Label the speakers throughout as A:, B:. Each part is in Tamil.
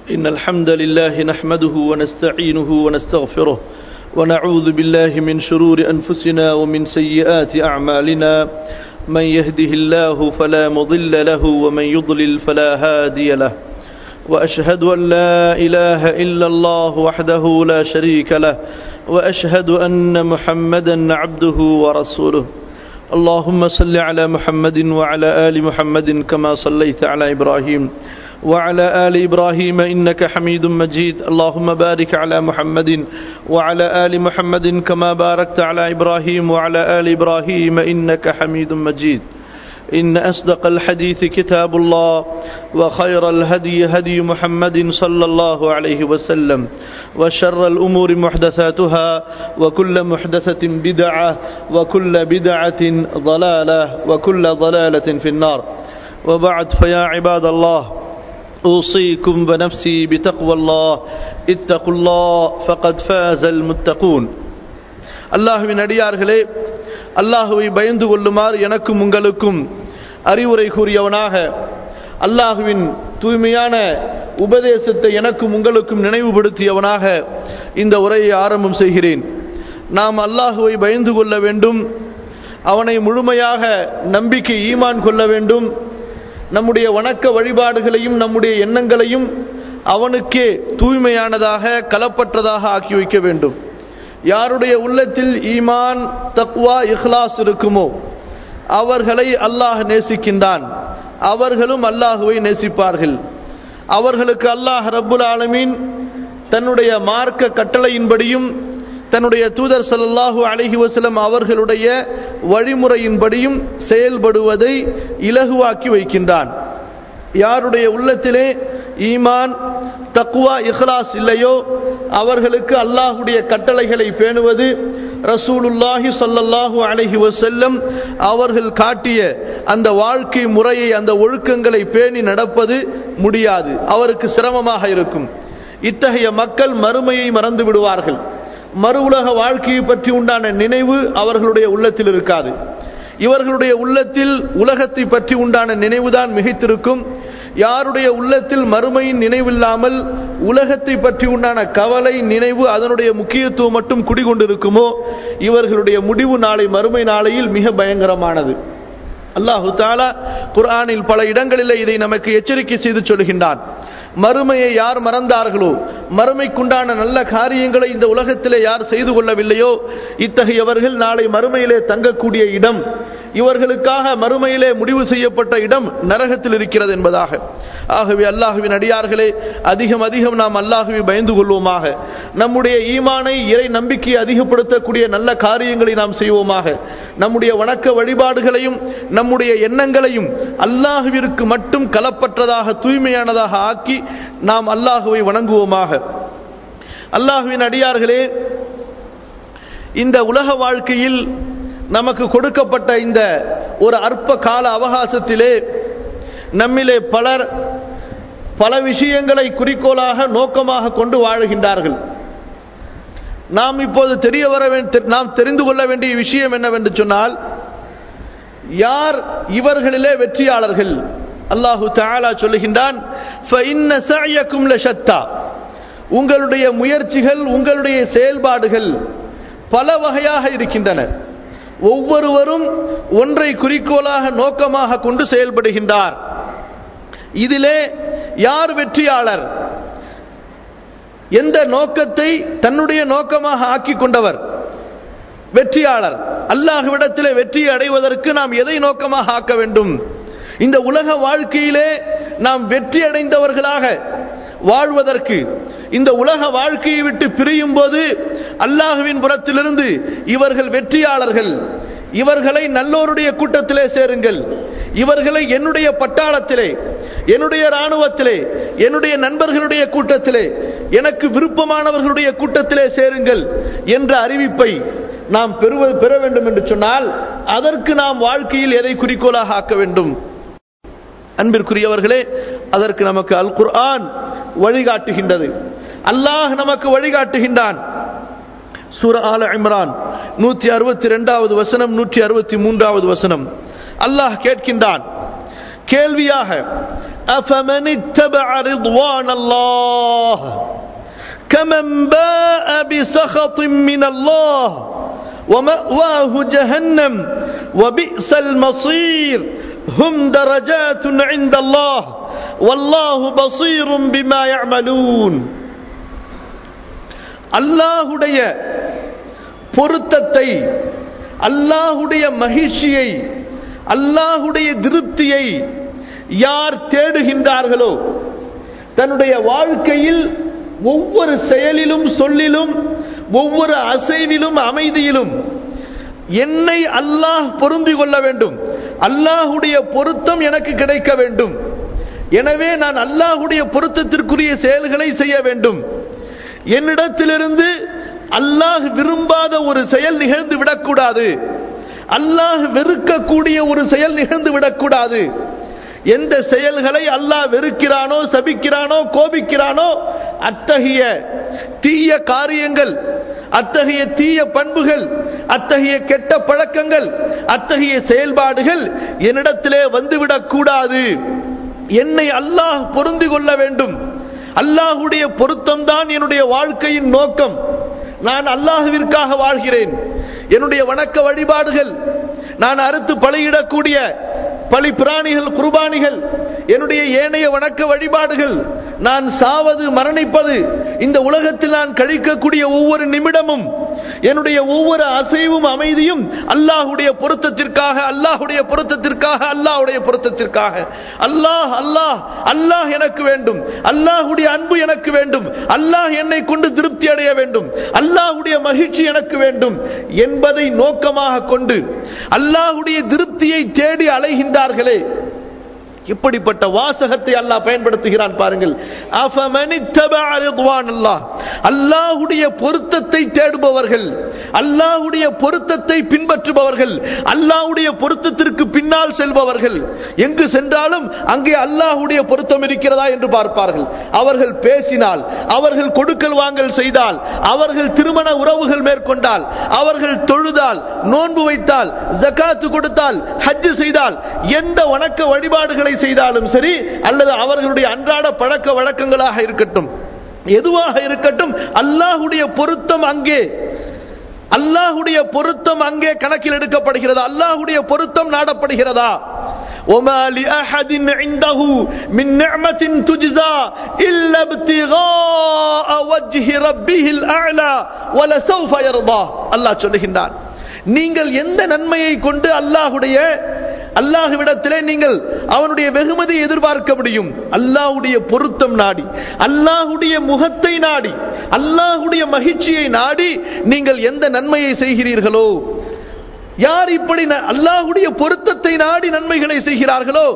A: إن الحمد لله نحمده ونستعينه ونستغفره ونعوذ بالله من شرور أنفسنا ومن سيئات أعمالنا من يهده الله فلا مضل له ومن يضلل فلا هادي له وأشهد أن لا إله إلا الله وحده لا شريك له وأشهد أن محمدا عبده ورسوله اللهم صل على محمد وعلى آل محمد كما صليت على إبراهيم وعلى آل إبراهيم إنك حميد مجيد اللهم بارك على محمد وعلى آل محمد كما باركت على إبراهيم وعلى آل إبراهيم إنك حميد مجيد إن أصدق الحديث كتاب الله وخير الهدي هدي محمد صلى الله عليه وسلم وشر الأمور محدثاتها وكل محدثة بدعة وكل بدعة ضلالة وكل ضلالة في النار وبعد فيا عباد الله أوصيكم ونفسي بتقوى الله اتقوا الله فقد فاز المتقون அல்லாஹுவின் அடியார்களே அல்லாஹுவை பயந்து கொள்ளுமாறு எனக்கும் உங்களுக்கும் அறிவுரை கூறியவனாக அல்லாஹுவின் தூய்மையான உபதேசத்தை எனக்கும் உங்களுக்கும் நினைவுபடுத்தியவனாக இந்த உரையை ஆரம்பம் செய்கிறேன் நாம் அல்லாஹுவை பயந்து கொள்ள வேண்டும் அவனை முழுமையாக நம்பிக்கை ஈமான் கொள்ள வேண்டும் நம்முடைய வணக்க வழிபாடுகளையும் நம்முடைய எண்ணங்களையும் அவனுக்கே தூய்மையானதாக கலப்பற்றதாக ஆக்கி வைக்க வேண்டும் யாருடைய உள்ளத்தில் ஈமான் தக்வா இஹ்லாஸ் இருக்குமோ அவர்களை அல்லாஹ் நேசிக்கின்றான் அவர்களும் அல்லாஹுவை நேசிப்பார்கள் அவர்களுக்கு அல்லாஹ் ரப்புல் ஆலமீன் தன்னுடைய மார்க்க கட்டளையின்படியும் தன்னுடைய தூதர் சல்லாஹூ அலஹி வசலம் அவர்களுடைய வழிமுறையின்படியும் செயல்படுவதை இலகுவாக்கி வைக்கின்றான் யாருடைய உள்ளத்திலே ஈமான் தக்குவா இஹ்லாஸ் இல்லையோ அவர்களுக்கு அல்லாஹுடைய கட்டளைகளை பேணுவது ரசூலுல்லாஹி சொல்லல்லாஹு அலஹி வசல்லம் அவர்கள் காட்டிய அந்த வாழ்க்கை முறையை அந்த ஒழுக்கங்களை பேணி நடப்பது முடியாது அவருக்கு சிரமமாக இருக்கும் இத்தகைய மக்கள் மறுமையை மறந்து விடுவார்கள் மறு உலக வாழ்க்கையை பற்றி உண்டான நினைவு அவர்களுடைய உள்ளத்தில் இருக்காது இவர்களுடைய உள்ளத்தில் உலகத்தை பற்றி உண்டான நினைவுதான் மிகைத்திருக்கும் யாருடைய உள்ளத்தில் மறுமையின் நினைவில்லாமல் உலகத்தை பற்றி உண்டான கவலை நினைவு அதனுடைய முக்கியத்துவம் மட்டும் குடிகொண்டிருக்குமோ இவர்களுடைய முடிவு நாளை மறுமை நாளையில் மிக பயங்கரமானது அல்லாஹு தாலா குர்ஆனில் பல இடங்களில் இதை நமக்கு எச்சரிக்கை செய்து சொல்கின்றான் மறுமையை யார் மறந்தார்களோ மறுமைக்குண்டான நல்ல காரியங்களை இந்த உலகத்திலே யார் செய்து கொள்ளவில்லையோ இத்தகையவர்கள் நாளை மறுமையிலே தங்கக்கூடிய இடம் இவர்களுக்காக மறுமையிலே முடிவு செய்யப்பட்ட இடம் நரகத்தில் இருக்கிறது என்பதாக ஆகவே அல்லாஹுவின் அடியார்களே அதிகம் அதிகம் நாம் அல்லாஹுவை பயந்து கொள்வோமாக நம்முடைய ஈமானை இறை நம்பிக்கையை அதிகப்படுத்தக்கூடிய நல்ல காரியங்களை நாம் செய்வோமாக நம்முடைய வணக்க வழிபாடுகளையும் நம்முடைய எண்ணங்களையும் அல்லாஹுவிற்கு மட்டும் கலப்பற்றதாக தூய்மையானதாக ஆக்கி நாம் அல்லாஹுவை வணங்குவோமாக அல்லாஹுவின் அடியார்களே இந்த உலக வாழ்க்கையில் நமக்கு கொடுக்கப்பட்ட இந்த ஒரு அற்ப கால அவகாசத்திலே நம்மிலே பலர் பல விஷயங்களை குறிக்கோளாக நோக்கமாக கொண்டு வாழுகின்றார்கள் நாம் இப்போது தெரிய வர நாம் தெரிந்து கொள்ள வேண்டிய விஷயம் என்னவென்று சொன்னால் யார் இவர்களிலே வெற்றியாளர்கள் அல்லாஹு தாலா சொல்லுகின்றான் உங்களுடைய முயற்சிகள் உங்களுடைய செயல்பாடுகள் பல வகையாக இருக்கின்றன ஒவ்வொருவரும் ஒன்றை குறிக்கோளாக நோக்கமாக கொண்டு செயல்படுகின்றார் இதிலே யார் வெற்றியாளர் எந்த நோக்கத்தை தன்னுடைய நோக்கமாக ஆக்கி கொண்டவர் வெற்றியாளர் அல்லாஹ்விடத்திலே வெற்றியை அடைவதற்கு நாம் எதை நோக்கமாக ஆக்க வேண்டும் இந்த உலக வாழ்க்கையிலே நாம் வெற்றி அடைந்தவர்களாக வாழ்வதற்கு இந்த உலக வாழ்க்கையை விட்டு பிரியும் போது அல்லாஹுவின் புறத்திலிருந்து இவர்கள் வெற்றியாளர்கள் இவர்களை நல்லோருடைய கூட்டத்திலே சேருங்கள் இவர்களை என்னுடைய பட்டாளத்திலே என்னுடைய இராணுவத்திலே என்னுடைய நண்பர்களுடைய கூட்டத்திலே எனக்கு விருப்பமானவர்களுடைய கூட்டத்திலே சேருங்கள் என்ற அறிவிப்பை நாம் பெறுவது பெற வேண்டும் என்று சொன்னால் அதற்கு நாம் வாழ்க்கையில் எதை குறிக்கோளாக ஆக்க வேண்டும் அன்பிற்குரியவர்களே அதற்கு நமக்கு அல் குர்ஆன் வழிகாட்டுகின்றது அல்லாஹ் நமக்கு வழிகாட்டுகின்றான் சூர ஆல இம்ரான் நூத்தி அறுபத்தி ரெண்டாவது வசனம் நூற்றி அறுபத்தி மூன்றாவது வசனம் அல்லாஹ் கேட்கின்றான் கேள்வியாக أفمن اتبع رضوان الله كمن باء بسخط من الله ومأواه جهنم وبئس المصير هم درجات عند الله والله بصير بما يعملون அல்லாஹுடைய பொருத்தத்தை அல்லாஹுடைய மகிழ்ச்சியை அல்லாஹுடைய திருப்தியை யார் தேடுகின்றார்களோ தன்னுடைய வாழ்க்கையில் ஒவ்வொரு செயலிலும் சொல்லிலும் ஒவ்வொரு அசைவிலும் அமைதியிலும் என்னை அல்லாஹ் பொருந்தி கொள்ள வேண்டும் அல்லாஹுடைய பொருத்தம் எனக்கு கிடைக்க வேண்டும் எனவே நான் அல்லாஹுடைய பொருத்தத்திற்குரிய செயல்களை செய்ய வேண்டும் என்னிடத்திலிருந்து அல்லாஹ் விரும்பாத ஒரு செயல் நிகழ்ந்து விடக்கூடாது அல்லாஹ் வெறுக்கக்கூடிய ஒரு செயல் நிகழ்ந்து விடக்கூடாது எந்த செயல்களை அல்லாஹ் வெறுக்கிறானோ சபிக்கிறானோ கோபிக்கிறானோ அத்தகைய தீய காரியங்கள் அத்தகைய தீய பண்புகள் அத்தகைய கெட்ட பழக்கங்கள் அத்தகைய செயல்பாடுகள் என்னிடத்திலே வந்துவிடக் கூடாது என்னை அல்லாஹ் பொருந்தி கொள்ள வேண்டும் அல்லாஹுடைய பொருத்தம் தான் என்னுடைய வாழ்க்கையின் நோக்கம் நான் அல்லாஹுவிற்காக வாழ்கிறேன் என்னுடைய வணக்க வழிபாடுகள் நான் அறுத்து பலியிடக்கூடிய பலி பிராணிகள் குர்பானிகள் என்னுடைய ஏனைய வணக்க வழிபாடுகள் நான் சாவது மரணிப்பது இந்த உலகத்தில் நான் கழிக்கக்கூடிய ஒவ்வொரு நிமிடமும் என்னுடைய ஒவ்வொரு அசைவும் அமைதியும் அல்லாஹுடைய பொருத்தத்திற்காக அல்லாஹுடைய பொருத்தத்திற்காக அல்லாஹுடைய பொருத்தத்திற்காக அல்லாஹ் அல்லாஹ் அல்லாஹ் எனக்கு வேண்டும் அல்லாஹுடைய அன்பு எனக்கு வேண்டும் அல்லாஹ் என்னை கொண்டு திருப்தி அடைய வேண்டும் அல்லாஹுடைய மகிழ்ச்சி எனக்கு வேண்டும் என்பதை நோக்கமாக கொண்டு அல்லாஹுடைய திருப்தியை தேடி அலைகின்றார்களே இப்படிப்பட்ட வாசகத்தை அல்லாஹ் பயன்படுத்துகிறான் பாருங்கள் அல்லாஹுடைய பொருத்தத்தை தேடுபவர்கள் அல்லாஹுடைய பொருத்தத்தை பின்பற்றுபவர்கள் அல்லாஹுடைய பொருத்தத்திற்கு பின்னால் செல்பவர்கள் எங்கு சென்றாலும் அங்கே அல்லாஹுடைய பொருத்தம் இருக்கிறதா என்று பார்ப்பார்கள் அவர்கள் பேசினால் அவர்கள் கொடுக்கல் வாங்கல் செய்தால் அவர்கள் திருமண உறவுகள் மேற்கொண்டால் அவர்கள் தொழுதால் நோன்பு வைத்தால் ஜக்காத்து கொடுத்தால் ஹஜ் செய்தால் எந்த வணக்க வழிபாடுகளை செய்தாலும் சரி அல்லது அவர்களுடைய அன்றாட பழக்க வழக்கங்களாக இருக்கட்டும் எதுவாக இருக்கட்டும் அல்லாஹுடைய பொருத்தம் அங்கே அல்லாஹுடைய பொருத்தம் அங்கே கணக்கில் எடுக்கப்படுகிறதா அல்லாஹுடைய பொருத்தம் நாடப்படுகிறதா وما لأحد عنده من نعمة تجزى إلا ابتغاء وجه ربه الأعلى ولسوف يرضى الله சொல்லுகின்றான் நீங்கள் எந்த நன்மையை கொண்டு அல்லாஹுடைய அல்லாஹுவிடத்திலே நீங்கள் அவனுடைய வெகுமதி எதிர்பார்க்க முடியும் அல்லாஹுடைய பொருத்தம் நாடி அல்லாஹுடைய முகத்தை நாடி அல்லாஹுடைய மகிழ்ச்சியை நாடி நீங்கள் எந்த நன்மையை செய்கிறீர்களோ யார் இப்படி அல்லாஹுடைய பொருத்தத்தை நாடி நன்மைகளை செய்கிறார்களோ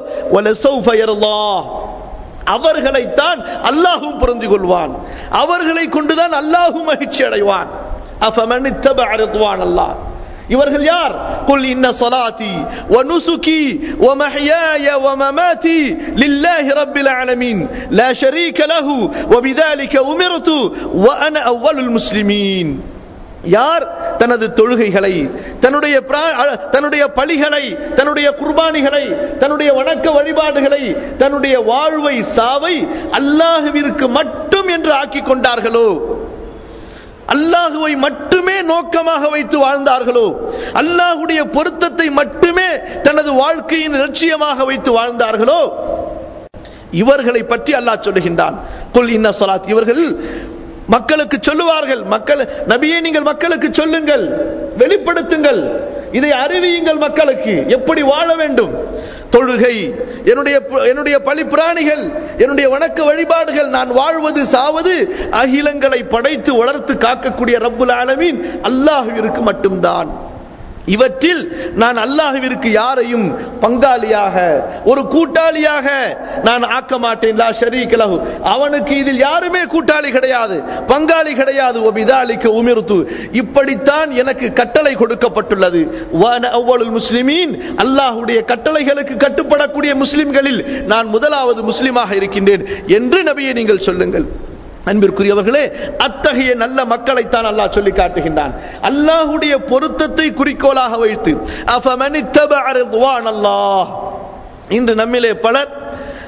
A: அவர்களைத்தான் அல்லாஹும் பொருந்தி கொள்வான் அவர்களை கொண்டுதான் அல்லாஹும் மகிழ்ச்சி அடைவான் அல்லாஹ் இவர்கள் யார் குல் இன்ன ஸலாத்தி வ நுசுகி வ மஹ்யாய வ மமாத்தி லில்லாஹி ரப்பில் ஆலமீன் லா ஷரீக லஹு வ பிதாலிக உமிர்து வ அன அவ்வலுல் முஸ்லிமீன் யார் தனது தொழுகைகளை தன்னுடைய தன்னுடைய பலிகளை தன்னுடைய குர்பானிகளை தன்னுடைய வணக்க வழிபாடுகளை தன்னுடைய வாழ்வை சாவை அல்லாஹுவிற்கு மட்டும் என்று ஆக்கிக் கொண்டார்களோ அல்லாஹுவை மட்டுமே நோக்கமாக வைத்து வாழ்ந்தார்களோ அல்லாஹுடைய பொருத்தத்தை மட்டுமே தனது வாழ்க்கையின் லட்சியமாக வைத்து வாழ்ந்தார்களோ இவர்களை பற்றி அல்லாஹ் சொல்லுகின்றான் குல் இன்ன சலாத் இவர்கள் மக்களுக்கு சொல்லுவார்கள் மக்கள் நபியே நீங்கள் மக்களுக்கு சொல்லுங்கள் வெளிப்படுத்துங்கள் இதை அறிவியுங்கள் மக்களுக்கு எப்படி வாழ வேண்டும் தொழுகை என்னுடைய என்னுடைய பழி பிராணிகள் என்னுடைய வணக்க வழிபாடுகள் நான் வாழ்வது சாவது அகிலங்களை படைத்து வளர்த்து காக்கக்கூடிய ரப்புல் ஆலமீன் அல்லாஹுவிற்கு மட்டும்தான் இவற்றில் நான் அல்லாஹுவிற்கு யாரையும் பங்காளியாக ஒரு கூட்டாளியாக நான் ஆக்க மாட்டேன் லா ஷரீக் லஹு அவனுக்கு இதில் யாருமே கூட்டாளி கிடையாது பங்காளி கிடையாது ஒபிதாலிக்கு உமிர்த்து இப்படித்தான் எனக்கு கட்டளை கொடுக்கப்பட்டுள்ளது வான அவ்வளவு முஸ்லிமீன் அல்லாஹுடைய கட்டளைகளுக்கு கட்டுப்படக்கூடிய முஸ்லிம்களில் நான் முதலாவது முஸ்லிமாக இருக்கின்றேன் என்று நபியை நீங்கள் சொல்லுங்கள் அன்பிற்குரியவர்களே அத்தகைய நல்ல மக்களைத்தான் அல்லாஹ் சொல்லி காட்டுகின்றான் அல்லாஹுடைய பொருத்தத்தை குறிக்கோளாக வைத்து அல்லாஹ் இன்று நம்மிலே பலர்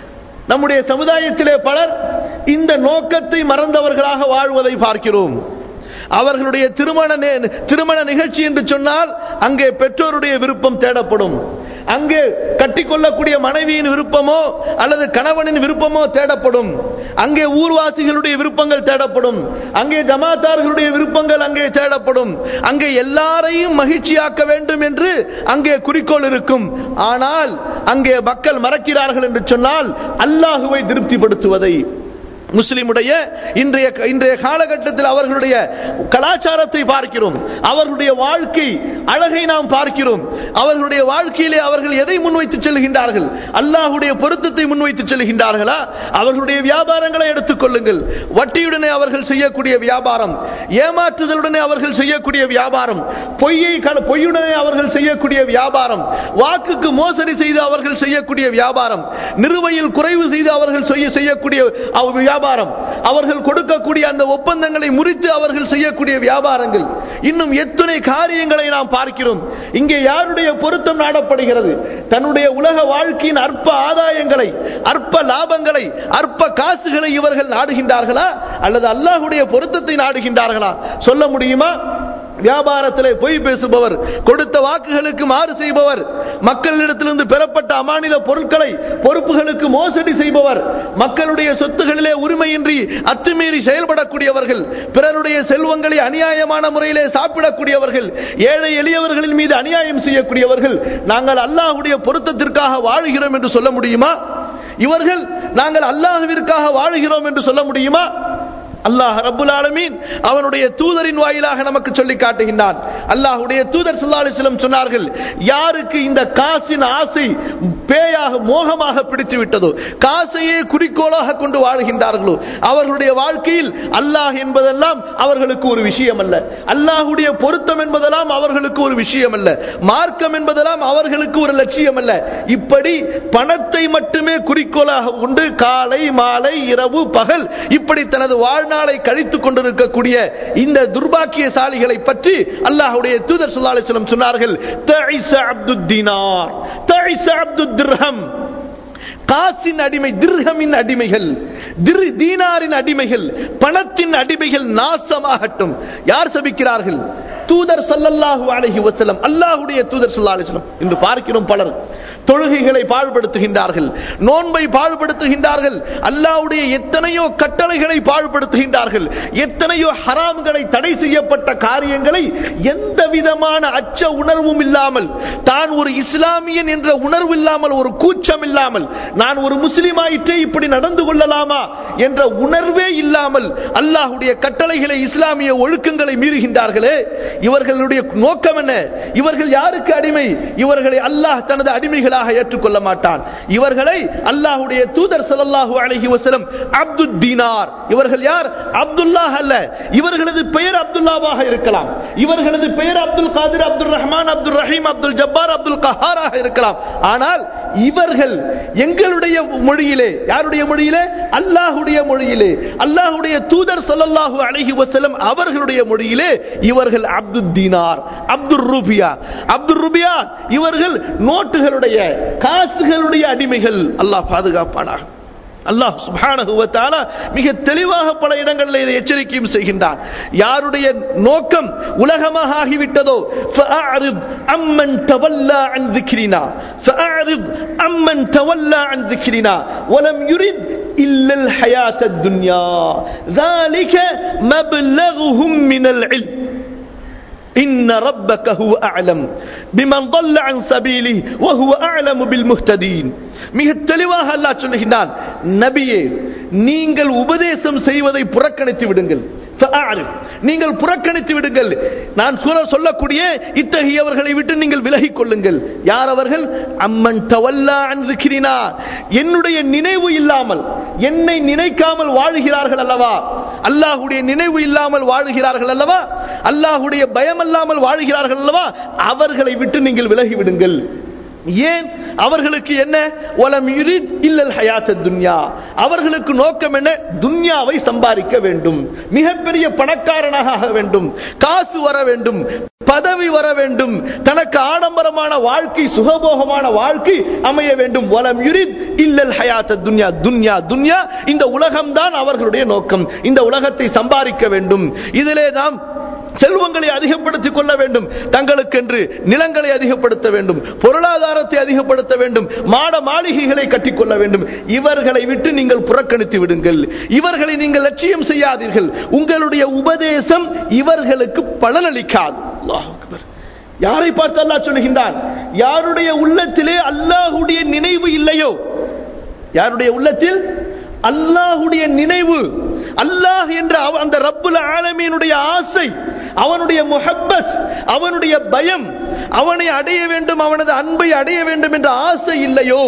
A: நம்முடைய சமுதாயத்திலே பலர் இந்த நோக்கத்தை மறந்தவர்களாக வாழ்வதை பார்க்கிறோம் அவர்களுடைய திருமண நே- திருமண நிகழ்ச்சி என்று சொன்னால் அங்கே பெற்றோருடைய விருப்பம் தேடப்படும் அங்கே கட்டிக்கொள்ளக்கூடிய மனைவியின் விருப்பமோ அல்லது கணவனின் விருப்பமோ தேடப்படும் அங்கே ஊர்வாசிகளுடைய விருப்பங்கள் தேடப்படும் அங்கே ஜமாத்தார்களுடைய விருப்பங்கள் அங்கே தேடப்படும் அங்கே எல்லாரையும் மகிழ்ச்சியாக்க வேண்டும் என்று அங்கே குறிக்கோள் இருக்கும் ஆனால் அங்கே மக்கள் மறக்கிறார்கள் என்று சொன்னால் அல்லாஹுவை திருப்திப்படுத்துவதை முஸ்லிமுடைய இன்றைய இன்றைய காலகட்டத்தில் அவர்களுடைய கலாச்சாரத்தை பார்க்கிறோம் அவர்களுடைய வாழ்க்கை அழகை நாம் பார்க்கிறோம் அவர்களுடைய வாழ்க்கையிலே அவர்கள் எதை முன்வைத்து செல்கின்றார்கள் அல்லாஹுடைய பொருத்தத்தை முன்வைத்து செல்கின்றார்களா அவர்களுடைய வியாபாரங்களை எடுத்துக்கொள்ளுங்கள் வட்டியுடனே அவர்கள் செய்யக்கூடிய வியாபாரம் ஏமாற்றுதலுடனே அவர்கள் செய்யக்கூடிய வியாபாரம் பொய்யை கல- பொய்யுடனே அவர்கள் செய்யக்கூடிய வியாபாரம் வாக்குக்கு மோசடி செய்து அவர்கள் செய்யக்கூடிய வியாபாரம் நிறுவையில் குறைவு செய்து அவர்கள் செய்ய செய்யக்கூடிய அவ் வியாபாரம் அவர்கள் கொடுக்கக்கூடிய அந்த ஒப்பந்தங்களை முறித்து அவர்கள் செய்யக்கூடிய வியாபாரங்கள் இன்னும் எத்தனை காரியங்களை நாம் பார்க்கிறோம் இங்கே யாருடைய பொருத்தம் நாடப்படுகிறது தன்னுடைய உலக வாழ்க்கையின் அற்ப ஆதாயங்களை அற்ப லாபங்களை அற்ப காசுகளை இவர்கள் நாடுகின்றார்களா அல்லது அல்லாஹ்வுடைய பொருத்தத்தை நாடுகின்றார்களா சொல்ல முடியுமா வியாபாரத்திலே பொய் பேசுபவர் கொடுத்த வாக்குகளுக்கு மாறு செய்பவர் மக்களிடத்திலிருந்து பெறப்பட்ட அமானித பொருட்களை பொறுப்புகளுக்கு மோசடி செய்பவர் மக்களுடைய சொத்துகளிலே உரிமையின்றி அத்துமீறி செயல்படக்கூடியவர்கள் பிறருடைய செல்வங்களை அநியாயமான முறையிலே சாப்பிடக்கூடியவர்கள் ஏழை எளியவர்களின் மீது அநியாயம் செய்யக்கூடியவர்கள் நாங்கள் அல்லாஹ்வுடைய பொருத்தத்திற்காக வாழுகிறோம் என்று சொல்ல முடியுமா இவர்கள் நாங்கள் அல்லாஹ்விற்காக வாழுகிறோம் என்று சொல்ல முடியுமா அல்லாஹ் ரப்புல் ஆலமீன் அவனுடைய தூதரின் வாயிலாக நமக்கு சொல்லி காட்டுகின்றான் அல்லாஹ்வுடைய தூதர் ஸல்லல்லாஹு அலைஹி வஸல்லம் சொன்னார்கள் யாருக்கு இந்த காசின் ஆசை பேயாக மோகமாக பிடித்து விட்டதோ காசையே குறிக்கோளாக கொண்டு வாழ்கின்றார்களோ அவர்களுடைய வாழ்க்கையில் அல்லாஹ் என்பதெல்லாம் அவர்களுக்கு ஒரு விஷயம் அல்ல அல்லாஹ்வுடைய பொருத்தம் என்பதெல்லாம் அவர்களுக்கு ஒரு விஷயம் அல்ல மார்க்கம் என்பதெல்லாம் அவர்களுக்கு ஒரு லட்சியம் அல்ல இப்படி பணத்தை மட்டுமே குறிக்கோளாக கொண்டு காலை மாலை இரவு பகல் இப்படி தனது வாழ்நாளை கழித்துக் கொண்டிருக்கக்கூடிய இந்த துர்பாக்கியசாலிகளை பற்றி அல்லாஹ்வுடைய தூதர் ஸல்லல்லாஹு அலைஹி வஸல்லம் சொன்னார்கள் தஇஸ அப்துத் தீனார் தஇஸ அப்துத் திர்ஹம் காசின் அடிமை திர்ஹமின் அடிமைகள் திர் தீனாரின் அடிமைகள் பணத்தின் அடிமைகள் நாசமாகட்டும் யார் சபிக்கிறார்கள் தூதர் ஸல்லல்லாஹு அலைஹி வஸல்லம் அல்லாஹ்வுடைய தூதர் ஸல்லல்லாஹு அலைஹி வஸல்லம் இன்று பார்க்கிறோம் பலர் தொழுகைகளை பாழ்படுத்துகின்றார்கள் நோன்பை பாழ்படுத்துகின்றார்கள் அல்லாஹ்வுடைய எத்தனையோ கட்டளைகளை பாழ்படுத்துகின்றார்கள் எத்தனையோ ஹராம்களை தடை செய்யப்பட்ட காரியங்களை எந்த விதமான அச்ச உணர்வும் இல்லாமல் தான் ஒரு இஸ்லாமியன் என்ற உணர்வு இல்லாமல் ஒரு கூச்சம் இல்லாமல் நான் ஒரு முஸ்லிமாயிற்றே இப்படி நடந்து கொள்ளலாமா என்ற உணர்வே இல்லாமல் அல்லாஹ்வுடைய கட்டளைகளை இஸ்லாமிய ஒழுக்கங்களை மீறுகின்றார்களே இவர்களுடைய நோக்கம் என்ன இவர்கள் யாருக்கு அடிமை இவர்களை அல்லாஹ் தனது அடிமைகளாக ஏற்றுக்கொள்ள மாட்டான் இவர்களை அல்லாஹ்வுடைய தூதர் ஸல்லல்லாஹு அலைஹி வஸல்லம் அப்துத் தீனார் இவர்கள் யார் அப்துல்லாஹ் அல்ல இவர்களது பெயர் அப்துல்லாவாக இருக்கலாம் இவர்களது பெயர் அப்துல் காதிர் அப்துல் ரஹ்மான் அப்துல் ரஹீம் அப்துல் ஜப்பார் அப்துல் கஹாராக இருக்கலாம் ஆனால் இவர்கள் எங்களுடைய மொழியிலே யாருடைய மொழியிலே அல்லாஹ்வுடைய மொழியிலே அல்லாஹ்வுடைய தூதர் ஸல்லல்லாஹு அலைஹி வஸல்லம் அவர்களுடைய மொழியிலே இவர்கள் அப்துல் தீனார் அப்துல் ரூபியா அப்துல் ரூபியா இவர்கள் நோட்டுகளுடைய காசுகளுடைய அடிமைகள் அல்லாஹ் பாதுகாப்பானாக அல்லாஹ் சுப்ஹானஹு வ தஆலா மிக தெளிவாக பல இடங்களில் இதை எச்சரிக்கையும் செய்கின்றான் யாருடைய நோக்கம் உலகமாக ஆகிவிட்டதோ فأعرض عمن تولى عن ذكرنا فأعرض عمن تولى عن ذكرنا ولم يرد إلا الحياة الدنيا ذلك مبلغهم من العلم إن ربك هو أعلم بمن ضل عن سبيله وهو أعلم بالمهتدين மிக தெளிவாக அல்லாஹ் சொல்லுகின்றான் நபியே நீங்கள் உபதேசம் செய்வதை புறக்கணித்து விடுங்கள் ஃபஅரிஃப். நீங்கள் புறக்கணித்து விடுங்கள் நான் சொல்ல சொல்லக்கூடிய இத்தகையவர்களை விட்டு நீங்கள் விலகிக் கொள்ளுங்கள் யார் அவர்கள் அம்மன் தவல்லா அன் திக்ரினா என்னுடைய நினைவு இல்லாமல் என்னை நினைக்காமல் வாழுகிறார்கள் அல்லவா அல்லாஹ்வுடைய நினைவு இல்லாமல் வாழுகிறார்கள் அல்லவா அல்லாஹ்வுடைய பயம் இல்லாமல் வாழுகிறார்கள் அல்லவா அவர்களை விட்டு நீங்கள் விலகி விடுங்கள் ஏன் அவர்களுக்கு என்ன ஒலம் யுரித் இல்லல் ஹயாத்த துன்யா அவர்களுக்கு நோக்கம் என்ன துன்யாவை சம்பாதிக்க வேண்டும் மிகப்பெரிய பணக்காரனாக ஆக வேண்டும் காசு வர வேண்டும் பதவி வர வேண்டும் தனக்கு ஆடம்பரமான வாழ்க்கை சுகபோகமான வாழ்க்கை அமைய வேண்டும் வலம் யுரித் இல்லல் ஹயாத்த துன்யா துன்யா துன்யா இந்த உலகம்தான் அவர்களுடைய நோக்கம் இந்த உலகத்தை சம்பாதிக்க வேண்டும் இதிலே நாம் செல்வங்களை அதிகப்படுத்திக் கொள்ள வேண்டும் தங்களுக்கென்று நிலங்களை அதிகப்படுத்த வேண்டும் பொருளாதாரத்தை அதிகப்படுத்த வேண்டும் மாட மாளிகைகளை கட்டிக்கொள்ள வேண்டும் இவர்களை விட்டு நீங்கள் புறக்கணித்து விடுங்கள் இவர்களை நீங்கள் லட்சியம் செய்யாதீர்கள் உங்களுடைய உபதேசம் இவர்களுக்கு பலனளிக்காது அல்லாஹ் அக்பர் யாரை பார்த்து அல்லாஹ் சொல்லுகின்றான் யாருடைய உள்ளத்திலே அல்லாஹுடைய நினைவு இல்லையோ யாருடைய உள்ளத்தில் அல்லாஹுடைய நினைவு அல்லாஹ் என்ற அவ- அந்த ரப்புல் ஆலமீனுடைய ஆசை அவனுடைய முஹப்பத் அவனுடைய பயம் அவனை அடைய வேண்டும் அவனது அன்பை அடைய வேண்டும் என்ற ஆசை இல்லையோ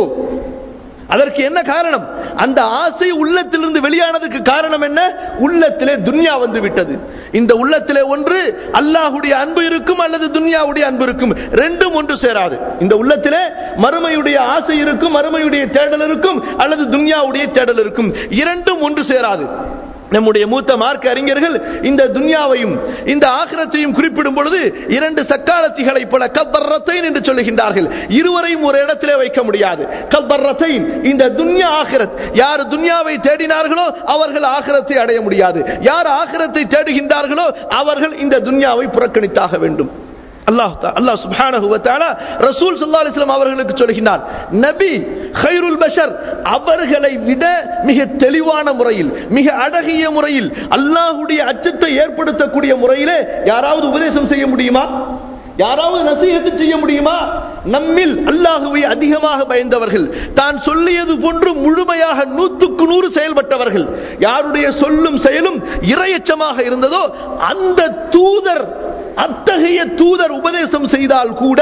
A: அதற்கு என்ன காரணம் அந்த ஆசை உள்ளத்திலிருந்து வெளியானதுக்கு காரணம் என்ன உள்ளத்திலே துன்யா வந்து விட்டது இந்த உள்ளத்திலே ஒன்று அல்லாஹுடைய அன்பு இருக்கும் அல்லது துன்யாவுடைய அன்பு இருக்கும் ரெண்டும் ஒன்று சேராது இந்த உள்ளத்திலே மறுமையுடைய ஆசை இருக்கும் மறுமையுடைய தேடல் இருக்கும் அல்லது துன்யாவுடைய தேடல் இருக்கும் இரண்டும் ஒன்று சேராது நம்முடைய மூத்த மார்க்க அறிஞர்கள் இந்த துன்யாவையும் இந்த ஆகிரத்தையும் குறிப்பிடும் பொழுது இரண்டு சக்காலத்திகளைப் போல கல்பர்ரத்தைன் என்று சொல்லுகின்றார்கள் இருவரையும் ஒரு இடத்திலே வைக்க முடியாது கல்பர்ரத்தைன் இந்த துன்யா ஆகிரத் யார் துன்யாவை தேடினார்களோ அவர்கள் ஆகிரத்தை அடைய முடியாது யார் ஆகிரத்தை தேடுகின்றார்களோ அவர்கள் இந்த துன்யாவை புறக்கணித்தாக வேண்டும் அல்லாஹ் தா- அல்லாஹ் சுப்ஹானஹு வ தஆலா ரசூல் ஸல்லல்லாஹு அலைஹி வஸல்லம் அவர்களுக்கு சொல்கிறார் நபி கைருல் பஷர் அவர்களை விட மிக தெளிவான முறையில் மிக அழகிய முறையில் அல்லாஹ்வுடைய அச்சத்தை ஏற்படுத்தக்கூடிய முறையிலே யாராவது உபதேசம் செய்ய முடியுமா யாராவது நசீகத்து செய்ய முடியுமா நம்மில் அல்லாஹுவை அதிகமாக பயந்தவர்கள் தான் சொல்லியது போன்று முழுமையாக நூற்றுக்கு நூறு செயல்பட்டவர்கள் யாருடைய சொல்லும் செயலும் இரையச்சமாக இருந்ததோ அந்த தூதர் அத்தகைய தூதர் உபதேசம் செய்தால் கூட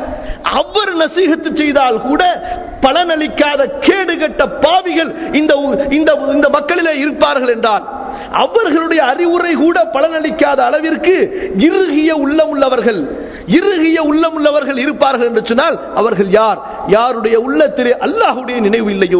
A: அவர் நசீகத்து செய்தால் கூட பலனளிக்காத கேடுகட்ட பாவிகள் இந்த இந்த இந்த மக்களிலே இருப்பார்கள் என்றால் அவர்களுடைய அறிவுரை கூட பலனளிக்காத அளவிற்கு இறுகிய உள்ளம் உள்ளவர்கள் இறுகிய உள்ளம் உள்ளவர்கள் இருப்பார்கள் என்று சொன்னால் அவர்கள் யார் யாருடைய உள்ளத்திலே அல்லாஹுடைய நினைவு இல்லையோ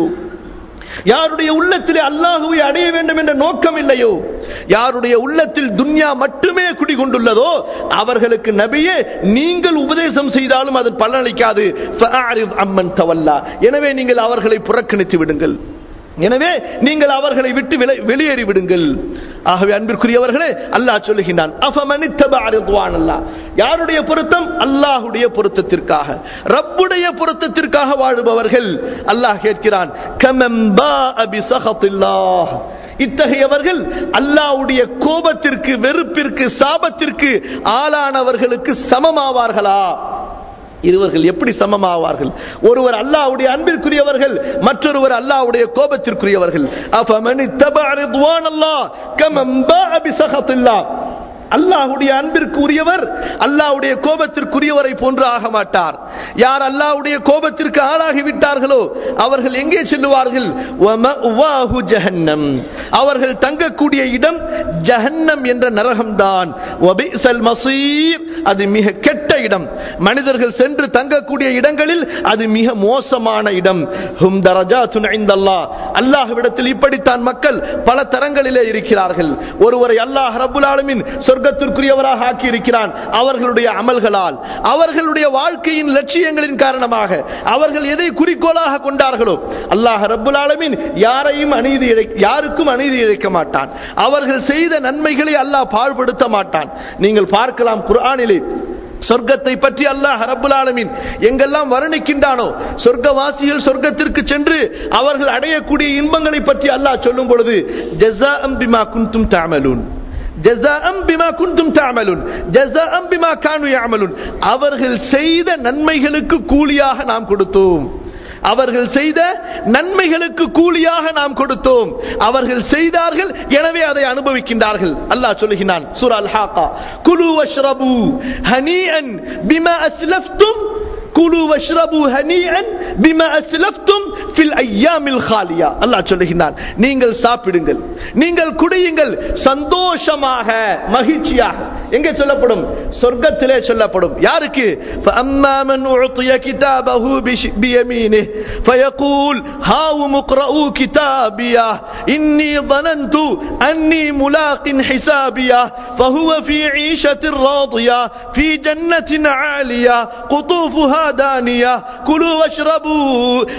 A: யாருடைய உள்ளத்திலே அல்லாஹுவை அடைய வேண்டும் என்ற நோக்கம் இல்லையோ யாருடைய உள்ளத்தில் துன்யா மட்டுமே குடிகொண்டுள்ளதோ அவர்களுக்கு நபியே நீங்கள் உபதேசம் செய்தாலும் அது பலனளிக்காது ஃபஅரித் அம்மன் தவல்லா எனவே நீங்கள் அவர்களை புறக்கணித்து விடுங்கள் எனவே நீங்கள் அவர்களை விட்டு விலை- வெளியேறி விடுங்கள் ஆகவே அன்பிற்குரியவர்களே அல்லாஹ் சொல்லுகின்றான் அஃபமனித்தபஅ ரிضوانல்லாஹ் யாருடைய பொருத்தம் அல்லாஹ்வுடைய பொருத்தத்திற்காக ரப்புடைய பொருத்தத்திற்காக வாழுபவர்கள் அல்லாஹ் கேட்கிறான் கமம் பாஅ பிஸகத்தில்லாஹ் இத்தகையவர்கள் அல்லாஹ்வுடைய கோபத்திற்கு வெறுப்பிற்கு சாபத்திற்கு ஆளானவர்களுக்கு சமமாவார்களா இருவர்கள் எப்படி சமமாவார்கள் ஒருவர் அல்லாஹ்வுடைய அன்பிற்குரியவர்கள் மற்றொருவர் அல்லாஹ்வுடைய கோபத்திற்குரியவர்கள் அஃபமன் இத்தபஅ ரிضوانல்லாஹ் கமன் பாஅ பிஸகத்தில்லாஹ் அல்லாஹ்வுடைய அன்பிற்கு உரியவர் அல்லாஹ்வுடைய கோபத்திற்குரியவரை போன்று ஆக மாட்டார் யார் அல்லாஹ்வுடைய கோபத்திற்கு ஆளாகி விட்டார்களோ அவர்கள் எங்கே செல்லுவார்கள் வமஅவாஹு ஜஹன்னம் அவர்கள் தங்கக்கூடிய இடம் ஜஹன்னம் என்ற நரகம்தான் வபிஸல் மஸீர் அது மிக கெட்ட இடம் மனிதர்கள் சென்று தங்கக்கூடிய இடங்களில் அது மிக மோசமான இடம் ஹும் தரஜாத்துன் இந்தல்லாஹ் அல்லாஹ்விடத்தில் இப்படித்தான் மக்கள் பல தரங்களிலே இருக்கிறார்கள் ஒருவரை அல்லாஹ் ரப்புல் ஆலமீன் சொர்க்கத்திற்குரியவராக ஆக்கி இருக்கிறான் அவர்களுடைய அமல்களால் அவர்களுடைய வாழ்க்கையின் லட்சியங்களின் காரணமாக அவர்கள் எதை குறிக்கோளாக கொண்டார்களோ அல்லாஹ் ரப்புல் ஆலமீன் யாரையும் அநீதி இழை- யாருக்கும் அநீதி இழைக்க மாட்டான் அவர்கள் செய்த நன்மைகளை அல்லாஹ் பாழ்படுத்த மாட்டான் நீங்கள் பார்க்கலாம் குர்ஆனிலே சொர்க்கத்தை பற்றி அல்லாஹ் ரப்புல் ஆலமீன் எங்கெல்லாம் வர்ணிக்கின்றானோ சொர்க்கவாசிகள் சொர்க்கத்திற்கு சென்று அவர்கள் அடையக்கூடிய இன்பங்களை பற்றி அல்லாஹ் சொல்லும் பொழுது ஜஸாஅம் பிமா குன்தும் தஅமலூன் ஜஸாஅம் பிமா குன்தும் தஅமலூன் ஜஸாஅம் பிமா கானு யஅமலூன் அவர்கள் செய்த நன்மைகளுக்கு கூலியாக நாம் கொடுத்தோம் அவர்கள் செய்த நன்மைகளுக்கு கூலியாக நாம் கொடுத்தோம் அவர்கள் செய்தார்கள் எனவே அதை அனுபவிக்கின்றார்கள் அல்லாஹ் சொல்லுகிறான் சூரா அல் ஹாக்கா குலு வஷ்ரபு ஹனீஅன் பிமா அஸ்லஃப்தும் குலு வஷ்ரபு ஹனீஅன் பிமா அஸ்லஃப்தும் ஃபில் ஐயாமில் காலியா அல்லாஹ் சொல்லுகிறான் நீங்கள் சாப்பிடுங்கள் நீங்கள் குடியுங்கள் சந்தோஷமாக மகிழ்ச்சியாக எங்கே சொல்லப்படும் சொர்க்கத்திலே சொல்லப்படும் யாருக்கு فأما من أعطي كتابه بش- بيمينه فيقول هاوم اقرءوا كتابيه إني ظننت أني ملاق حسابيه فهو في عيشة راضية في جنة عالية قطوفها دانية كلوا واشربوا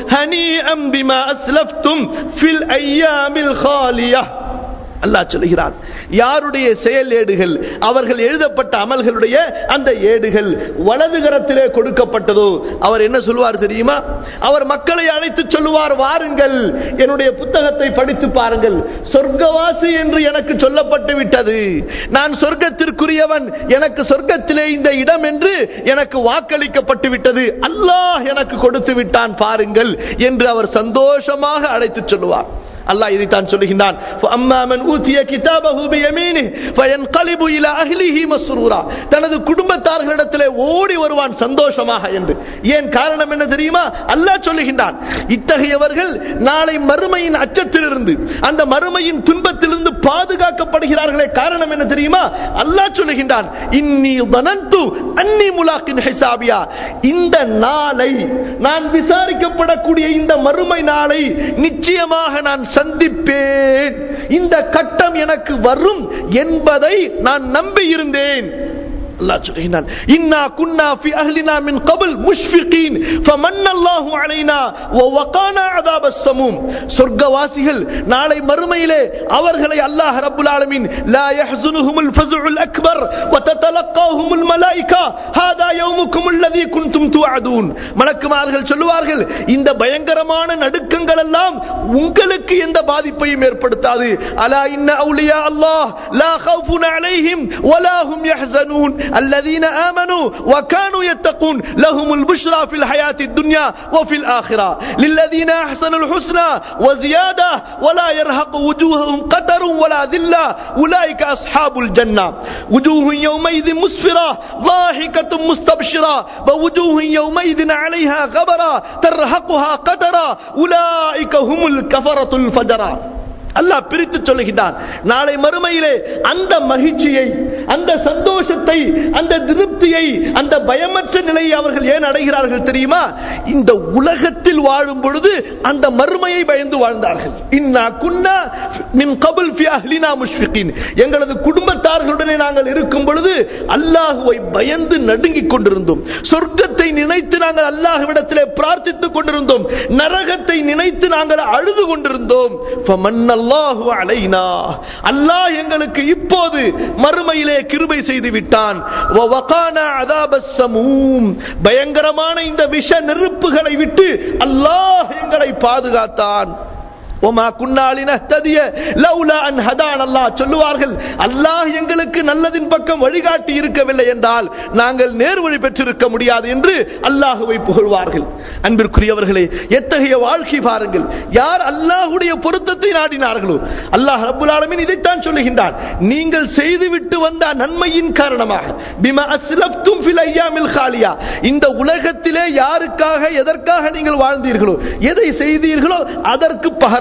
A: هنيئا بما أسلفتم في الأيام الخالية அல்லாஹ் சொல்கிறான் யாருடைய செயல் ஏடுகள் அவர்கள் எழுதப்பட்ட அமல்களுடைய அந்த ஏடுகள் வலது கரத்திலே கொடுக்கப்பட்டதோ அவர் என்ன சொல்வார் தெரியுமா அவர் மக்களை அழைத்து சொல்லுவார் வாருங்கள் என்னுடைய புத்தகத்தை படித்து பாருங்கள் சொர்க்கவாசி என்று எனக்கு சொல்லப்பட்டு விட்டது நான் சொர்க்கத்திற்குரியவன் எனக்கு சொர்க்கத்திலே இந்த இடம் என்று எனக்கு வாக்களிக்கப்பட்டு விட்டது அல்லாஹ் எனக்கு கொடுத்து விட்டான் பாருங்கள் என்று அவர் சந்தோஷமாக அழைத்து சொல்லுவார் அல்லாஹ் இதைத்தான் சொல்லுகின்றான் فَأَمَّا مَنْ أُوتِيَ كِتَابَهُ بِيَمِينِهِ فَيَنْقَلِبُ إِلَى أَهْلِهِ مَسْرُورًا தனது குடும்பத்தார்களிடத்திலே ஓடி வருவான் சந்தோஷமாக என்று ஏன் காரணம் என்ன தெரியுமா அல்லாஹ் சொல்லுகின்றான் இத்தகையவர்கள் நாளை மறுமையின் அச்சத்திலிருந்து அந்த மறுமையின் துன்பத்திலிருந்து பாதுகாக்கப்படுகிறார்களே காரணம் என்ன தெரியுமா அல்லாஹ் சொல்லுகின்றான் இன்னி தனந்து அன்னி முலாக்கின் ஹிசாபியா இந்த நாளை நான் விசாரிக்கப்படக்கூடிய இந்த மறுமை நாளை நிச்சயமாக நான் சந்திப்பேன் இந்த கட்டம் எனக்கு வரும் என்பதை நான் நம்பி இருந்தேன் அல்லாஹ் சொல்கிறான் இன்னா குன்னா ஃபி அஹ்லினா மின் கபல் முஷ்ஃபிகீன் ஃபமன்ன அல்லாஹு அலைனா வ வகானா அதாபஸ் ஸமூம் சொர்க்கவாசிகள் நாளை மறுமையிலே அவர்களை அல்லாஹ் ரப்பல் ஆலமீன் லா யஹ்சுனுஹுமுல் ஃபஸ்உல் அக்பர் வ ததலக்காஹுமுல் மலாயிகா ஹாதா யௌமுக்கும் அல்லதி குன்தும் துஅதுன் மலக்குமார்கள் சொல்லுவார்கள் இந்த பயங்கரமான நடுக்கங்கள் எல்லாம் உங்களுக்கு எந்த பாதிப்பையும் ஏற்படுத்தாது அலா இன்ன அவுலியா அல்லாஹ் லா ஹவுஃபுன் அலைஹிம் வலா ஹும் யஹ்சனூன் الذين آمنوا وكانوا يتقون لهم البشرى في الحياة الدنيا وفي الآخرة للذين أحسنوا الحسنى وزيادة ولا يرهق وجوههم قتر ولا ذلة أولئك أصحاب الجنة وجوه يومئذ مسفرة ضاحكة مستبشرة ووجوه يومئذ عليها غبرة ترهقها قترا أولئك هم الكفرة الفجرة அல்லாஹ் பிரித்து சொல்லுகிறான் நாளை மறுமையிலே அந்த மகிழ்ச்சியை அந்த சந்தோஷத்தை அந்த திருப்தியை அந்த பயமற்ற நிலையை அவர்கள் ஏன் அடைகிறார்கள் தெரியுமா இந்த உலகத்தில் வாழும் பொழுது அந்த மறுமையை பயந்து வாழ்ந்தார்கள் இன்னா குன்னா மின் கபுல் ஃபி அஹ்லினா முஷ்ஃபிகீன் எங்களது குடும்பத்தார்களுடனே நாங்கள் இருக்கும் பொழுது அல்லாஹுவை பயந்து நடுங்கிக் கொண்டிருந்தோம் சொர்க்கத்தை நினைத்து நாங்கள் அல்லாஹ்விடத்திலே பிரார்த்தித்துக் கொண்டிருந்தோம் நரகத்தை நினைத்து நாங்கள் அழுது கொண்டிருந்தோம் ஃபமன்ன அல்லாஹு அலைனா அல்லாஹ் எங்களுக்கு இப்போது மறுமையிலே கிருபை செய்து விட்டான் வ வகானா அதாபஸ் சமூம் பயங்கரமான இந்த விஷ நெருப்புகளை விட்டு அல்லாஹ் எங்களை பாதுகாத்தான் ஒமா குன்னாலி நஹ்ததிய லௌலா அன் ஹதான் அல்லாஹ் சொல்லுவார்கள் அல்லாஹ் எங்களுக்கு நல்லதின் பக்கம் வழிகாட்டி இருக்கவில்லை என்றால் நாங்கள் நேர்வழி பெற்றிருக்க முடியாது என்று அல்லாஹுவை புகழ்வார்கள் அன்பிற்குரியவர்களே எத்தகைய வாழ்க்கை பாருங்கள் யார் அல்லாஹுடைய பொருத்தத்தை நாடினார்களோ அல்லாஹ் ரப்புல் ஆலமீன் இதைத்தான் சொல்லுகின்றான் நீங்கள் செய்துவிட்டு வந்த நன்மையின் காரணமாக பிமா அஸ்லப்தும் ஃபில் ஐயாமில் காலியா இந்த உலகத்திலே யாருக்காக எதற்காக நீங்கள் வாழ்ந்தீர்களோ எதை செய்தீர்களோ அதற்கு பகரமாக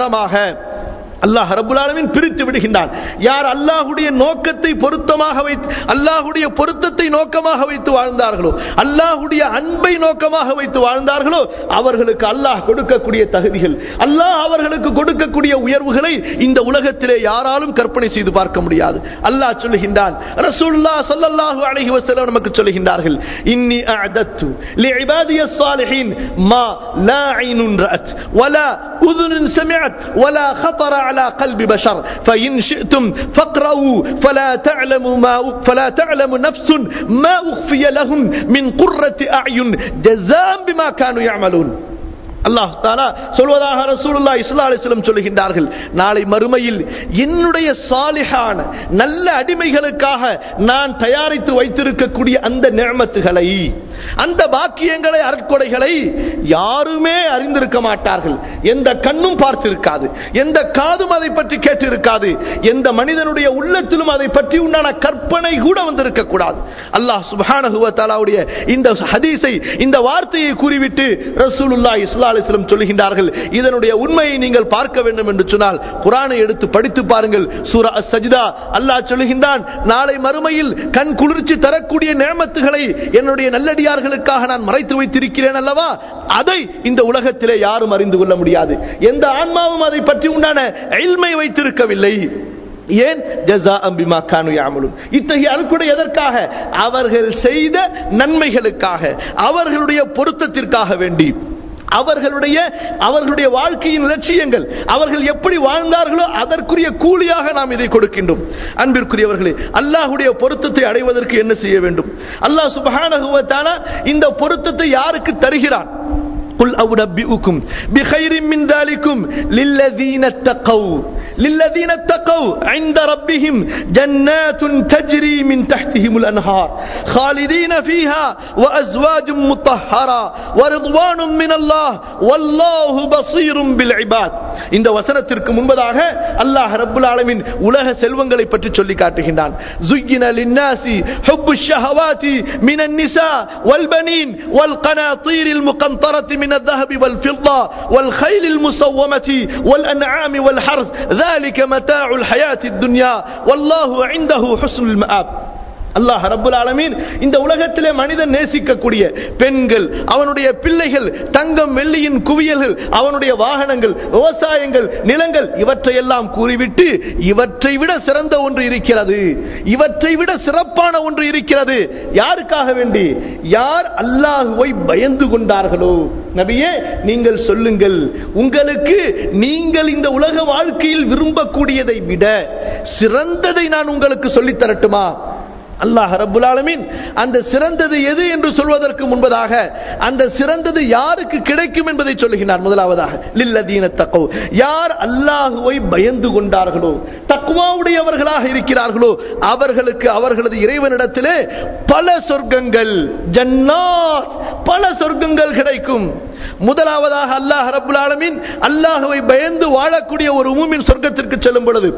A: அல்லாஹ் ரபுல் ஆலமீன் பிரித்து விடுகின்றான் யார் அல்லாஹுடைய நோக்கத்தை பொருத்தமாக வைத்து அல்லாஹுடைய பொருத்தத்தை நோக்கமாக வைத்து வாழ்ந்தார்களோ அல்லாஹுடைய அன்பை நோக்கமாக வைத்து வாழ்ந்தார்களோ அவர்களுக்கு அல்லாஹ் கொடுக்கக்கூடிய தகுதிகள் அல்லாஹ் அவர்களுக்கு கொடுக்கக்கூடிய உயர்வுகளை இந்த உலகத்திலே யாராலும் கற்பனை செய்து பார்க்க முடியாது அல்லாஹ் சொல்லுகின்றான் ரசூலுல்லாஹ் ஸல்லல்லாஹு அலைஹி வஸல்லம் நமக்கு சொல்லுகின்றார்கள் இன்னி அஅதத்து லிஇபாதிய الصالحين ما لا عين رأت ولا أذن سمعت ولا خطر على قلب بشر فإن شئتم فاقرأوا فلا تعلم ما فلا تعلم نفس ما أخفي لهم من قرة أعين جزاء بما كانوا يعملون அல்லாஹ் தாலா சொல்வதாக ரசூலுல்லா இஸ்லா அலிஸ்லம் சொல்லுகின்றார்கள் நாளை மறுமையில் என்னுடைய சாலிஹான நல்ல அடிமைகளுக்காக நான் தயாரித்து வைத்திருக்கக்கூடிய அந்த நியமத்துகளை அந்த பாக்கியங்களை அருட்கொடைகளை யாருமே அறிந்திருக்க மாட்டார்கள் எந்த கண்ணும் பார்த்திருக்காது எந்த காதும் அதை பற்றி கேட்டிருக்காது எந்த மனிதனுடைய உள்ளத்திலும் அதை பற்றி உண்டான கற்பனை கூட வந்திருக்க கூடாது அல்லாஹ் சுபானஹுவ தாலாவுடைய இந்த ஹதீஸை இந்த வார்த்தையை கூறிவிட்டு ரசூலுல்லா இஸ்லா அலிஸ்லம் சொல்லுகின்றார்கள் இதனுடைய உண்மையை நீங்கள் பார்க்க வேண்டும் என்று சொன்னால் குரானை எடுத்து படித்து பாருங்கள் சூரா சஜிதா அல்லாஹ் சொல்லுகின்றான் நாளை மறுமையில் கண் குளிர்ச்சி தரக்கூடிய நேமத்துகளை என்னுடைய நல்லடியார்களுக்காக நான் மறைத்து வைத்திருக்கிறேன் அல்லவா அதை இந்த உலகத்திலே யாரும் அறிந்து கொள்ள முடியாது எந்த ஆன்மாவும் அதை பற்றி உண்டான எல்மை வைத்திருக்கவில்லை ஏன் ஜஸா அம்பிமா கானு யாமலும் இத்தகைய அல்குடை எதற்காக அவர்கள் செய்த நன்மைகளுக்காக அவர்களுடைய பொருத்தத்திற்காக வேண்டி அவர்களுடைய அவர்களுடைய வாழ்க்கையின் லட்சியங்கள் அவர்கள் எப்படி வாழ்ந்தார்களோ அதற்குரிய கூலியாக நாம் இதை கொடுக்கின்றோம் அன்பிற்குரியவர்களே அல்லாஹுடைய பொருத்தத்தை அடைவதற்கு என்ன செய்ய வேண்டும் அல்லாஹ் சுபஹானஹுவத்தான இந்த பொருத்தத்தை யாருக்கு தருகிறான் قل أنبئكم بخير من ذلكم للذين اتقوا للذين اتقوا عند ربهم جنات تجري من تحتهم الأنهار خالدين فيها وأزواج مطهرة ورضوان من الله والله بصير بالعباد இந்த வசனத்திற்கு முன்பதாக அல்லாஹ் ரப்புல் ஆலமின் உலக செல்வங்களை பற்றி சொல்லி காட்டுகின்றான் زين للناس حب الشهوات من النساء والبنين والقناطير المقنطرة من الذهب والفضة والخيل المصومة والأنعام والحرث ذلك متاع الحياة الدنيا والله عنده حسن المآب அல்லாஹ் ரப்புல் ஆலமீன் இந்த உலகத்திலே மனிதன் நேசிக்கக்கூடிய பெண்கள் அவனுடைய பிள்ளைகள் தங்கம் வெள்ளியின் குவியல்கள் அவனுடைய வாகனங்கள் விவசாயங்கள் நிலங்கள் இவற்றையெல்லாம் கூறிவிட்டு இவற்றை விட சிறந்த ஒன்று இருக்கிறது இவற்றை விட சிறப்பான ஒன்று இருக்கிறது யாருக்காக வேண்டி யார் அல்லாஹுவை பயந்து கொண்டார்களோ நபியே நீங்கள் சொல்லுங்கள் உங்களுக்கு நீங்கள் இந்த உலக வாழ்க்கையில் விரும்பக்கூடியதை விட சிறந்ததை நான் உங்களுக்கு சொல்லித் தரட்டுமா அல்லாஹ் ரப்புல் ஆலமீன் அந்த சிறந்தது எது என்று சொல்வதற்கு முன்பதாக அந்த சிறந்தது யாருக்கு கிடைக்கும் என்பதை சொல்லுகிறார் முதலாவதாக லில்லதீன தக்கோ யார் அல்லாஹுவை பயந்து கொண்டார்களோ தக்குவாவுடையவர்களாக இருக்கிறார்களோ அவர்களுக்கு அவர்களது இறைவனிடத்திலே பல சொர்க்கங்கள் ஜன்னாத் பல சொர்க்கங்கள் கிடைக்கும் முதலாவதாக அல்லாஹ் ரப்புல் ஆலமீன் அல்லாஹுவை பயந்து வாழக்கூடிய ஒரு மூமின் சொர்க்கத்திற்கு செல்லும் பொழுது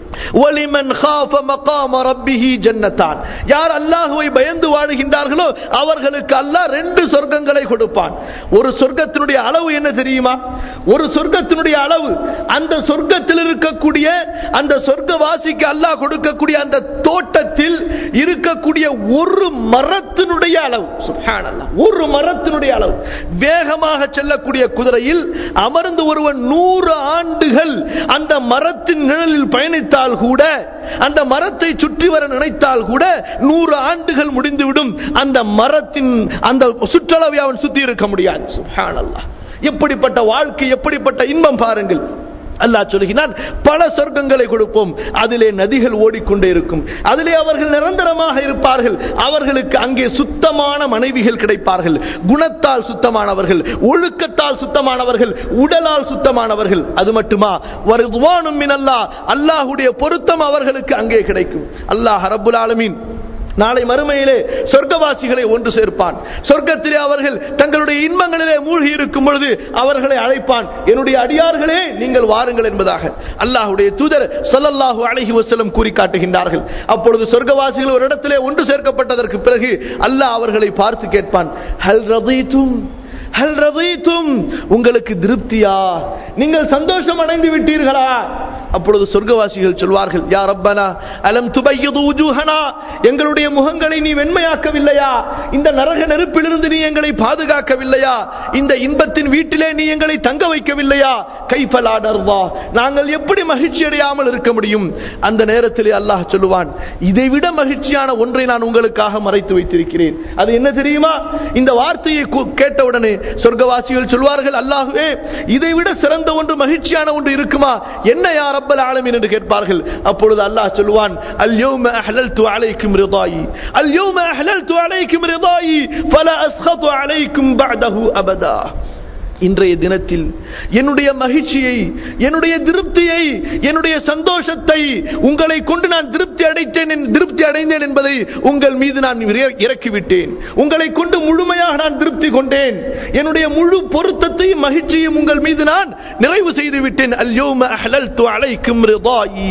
A: ஒலிமன் خاف مقام ربه ஜன்னத்தான் யார் அல்லாஹ்வை பயந்து வாழுகின்றார்களோ அவர்களுக்கு அல்லாஹ் ரெண்டு சொர்க்கங்களை கொடுப்பான் ஒரு சொர்க்கத்தினுடைய அளவு என்ன தெரியுமா ஒரு சொர்க்கத்தினுடைய அளவு அந்த சொர்க்கத்தில் இருக்கக்கூடிய அந்த சொர்க்கவாசிக்கு அல்லாஹ் கொடுக்கக்கூடிய அந்த தோட்டத்தில் இருக்கக்கூடிய ஒரு மரத்தினுடைய அளவு சுப்ஹானல்லாஹ் ஒரு மரத்தினுடைய அளவு வேகமாக செல்லக்கூடிய குதிரையில் அமர்ந்து ஒருவன் நூறு ஆண்டுகள் அந்த மரத்தின் நிழலில் பயணித்தால் கூட அந்த மரத்தை சுற்றி வர நினைத்தால் கூட நூறு ஆண்டுகள் முடிந்துவிடும் அந்த மரத்தின் அந்த சுற்றளவை அவன் சுத்தி இருக்க முடியாது சுப்ஹானல்லாஹ் எப்படிப்பட்ட வாழ்க்கை எப்படிப்பட்ட இன்பம் பாருங்கள் அல்லாஹ் சொல்கிறான் பல சொர்க்கங்களை கொடுப்போம் அதிலே நதிகள் ஓடிக்கொண்டே இருக்கும் அதிலே அவர்கள் நிரந்தரமாக இருப்பார்கள் அவர்களுக்கு அங்கே சுத்தமான மனைவிகள் கிடைப்பார்கள் குணத்தால் சுத்தமானவர்கள் ஒழுக்கத்தால் சுத்தமானவர்கள் உடலால் சுத்தமானவர்கள் அது மட்டுமா வருவானும் அல்லாஹ் அல்லாஹுடைய பொருத்தம் அவர்களுக்கு அங்கே கிடைக்கும் அல்லாஹ் ரப்புல் ஆலமீன் நாளை மறுமையிலே சொர்க்கவாசிகளை ஒன்று சேர்ப்பான் சொர்க்கத்திலே அவர்கள் தங்களுடைய இன்பங்களிலே மூழ்கி இருக்கும் பொழுது அவர்களை அழைப்பான் என்னுடைய அடியார்களே நீங்கள் வாருங்கள் என்பதாக அல்லாஹுடைய தூதர் ஸல்லல்லாஹு அலைஹி வஸல்லம் கூறி காட்டுகின்றார்கள் அப்பொழுது சொர்க்கவாசிகள் ஒரு இடத்திலே ஒன்று சேர்க்கப்பட்டதற்கு பிறகு அல்லாஹ் அவர்களை பார்த்து கேட்பான் ஹல் ரதீதும் ஹல் ரதீதும் உங்களுக்கு திருப்தியா நீங்கள் சந்தோஷம் அடைந்து விட்டீர்களா அப்பொழுது சொர்க்கவாசிகள் சொல்வார்கள் யா ரப்பனா அலம் துபையது உஜூஹனா எங்களுடைய முகங்களை நீ வெண்மையாக்கவில்லையா இந்த நரக நெருப்பிலிருந்து நீ எங்களை பாதுகாக்கவில்லையா இந்த இன்பத்தின் வீட்டிலே நீ எங்களை தங்க வைக்கவில்லையா கைஃபலா நர்வா நாங்கள் எப்படி மகிழ்ச்சி அடையாமல் இருக்க முடியும் அந்த நேரத்திலே அல்லாஹ் சொல்லுவான் இதை விட மகிழ்ச்சியான ஒன்றை நான் உங்களுக்காக மறைத்து வைத்திருக்கிறேன் அது என்ன தெரியுமா இந்த வார்த்தையை கு- கேட்டவுடனே சொர்க்கவாசிகள் சொல்வார்கள் அல்லாஹ்வே இதை விட சிறந்த ஒன்று மகிழ்ச்சியான ஒன்று இருக்குமா என்ன யா ரப்பல் ஆலமீன் என்று கேட்பார்கள் அப்பொழுது அல்லாஹ் சொல்வான் அல்யௌம அஹ்லல்து அலைக்கும் ரிதாயி அல்யௌம அஹ்லல்து அலைக்கும் ரிதாயி ஃபலா அஸ்கது அலைக்கும் பஅதஹு அபதா இன்றைய தினத்தில் என்னுடைய மகிழ்ச்சியை என்னுடைய திருப்தியை என்னுடைய சந்தோஷத்தை உங்களை கொண்டு நான் திருப்தி அடைத்தேன் என்- திருப்தி அடைந்தேன் என்பதை உங்கள் மீது நான் இற- இறக்கிவிட்டேன் உங்களை கொண்டு முழுமையாக நான் திருப்தி கொண்டேன் என்னுடைய முழு பொருத்தத்தையும் மகிழ்ச்சியும் உங்கள் மீது நான் நிறைவு செய்து விட்டேன் அல்யோம அஹ்லல்து அலைக்கும் ரிதாயி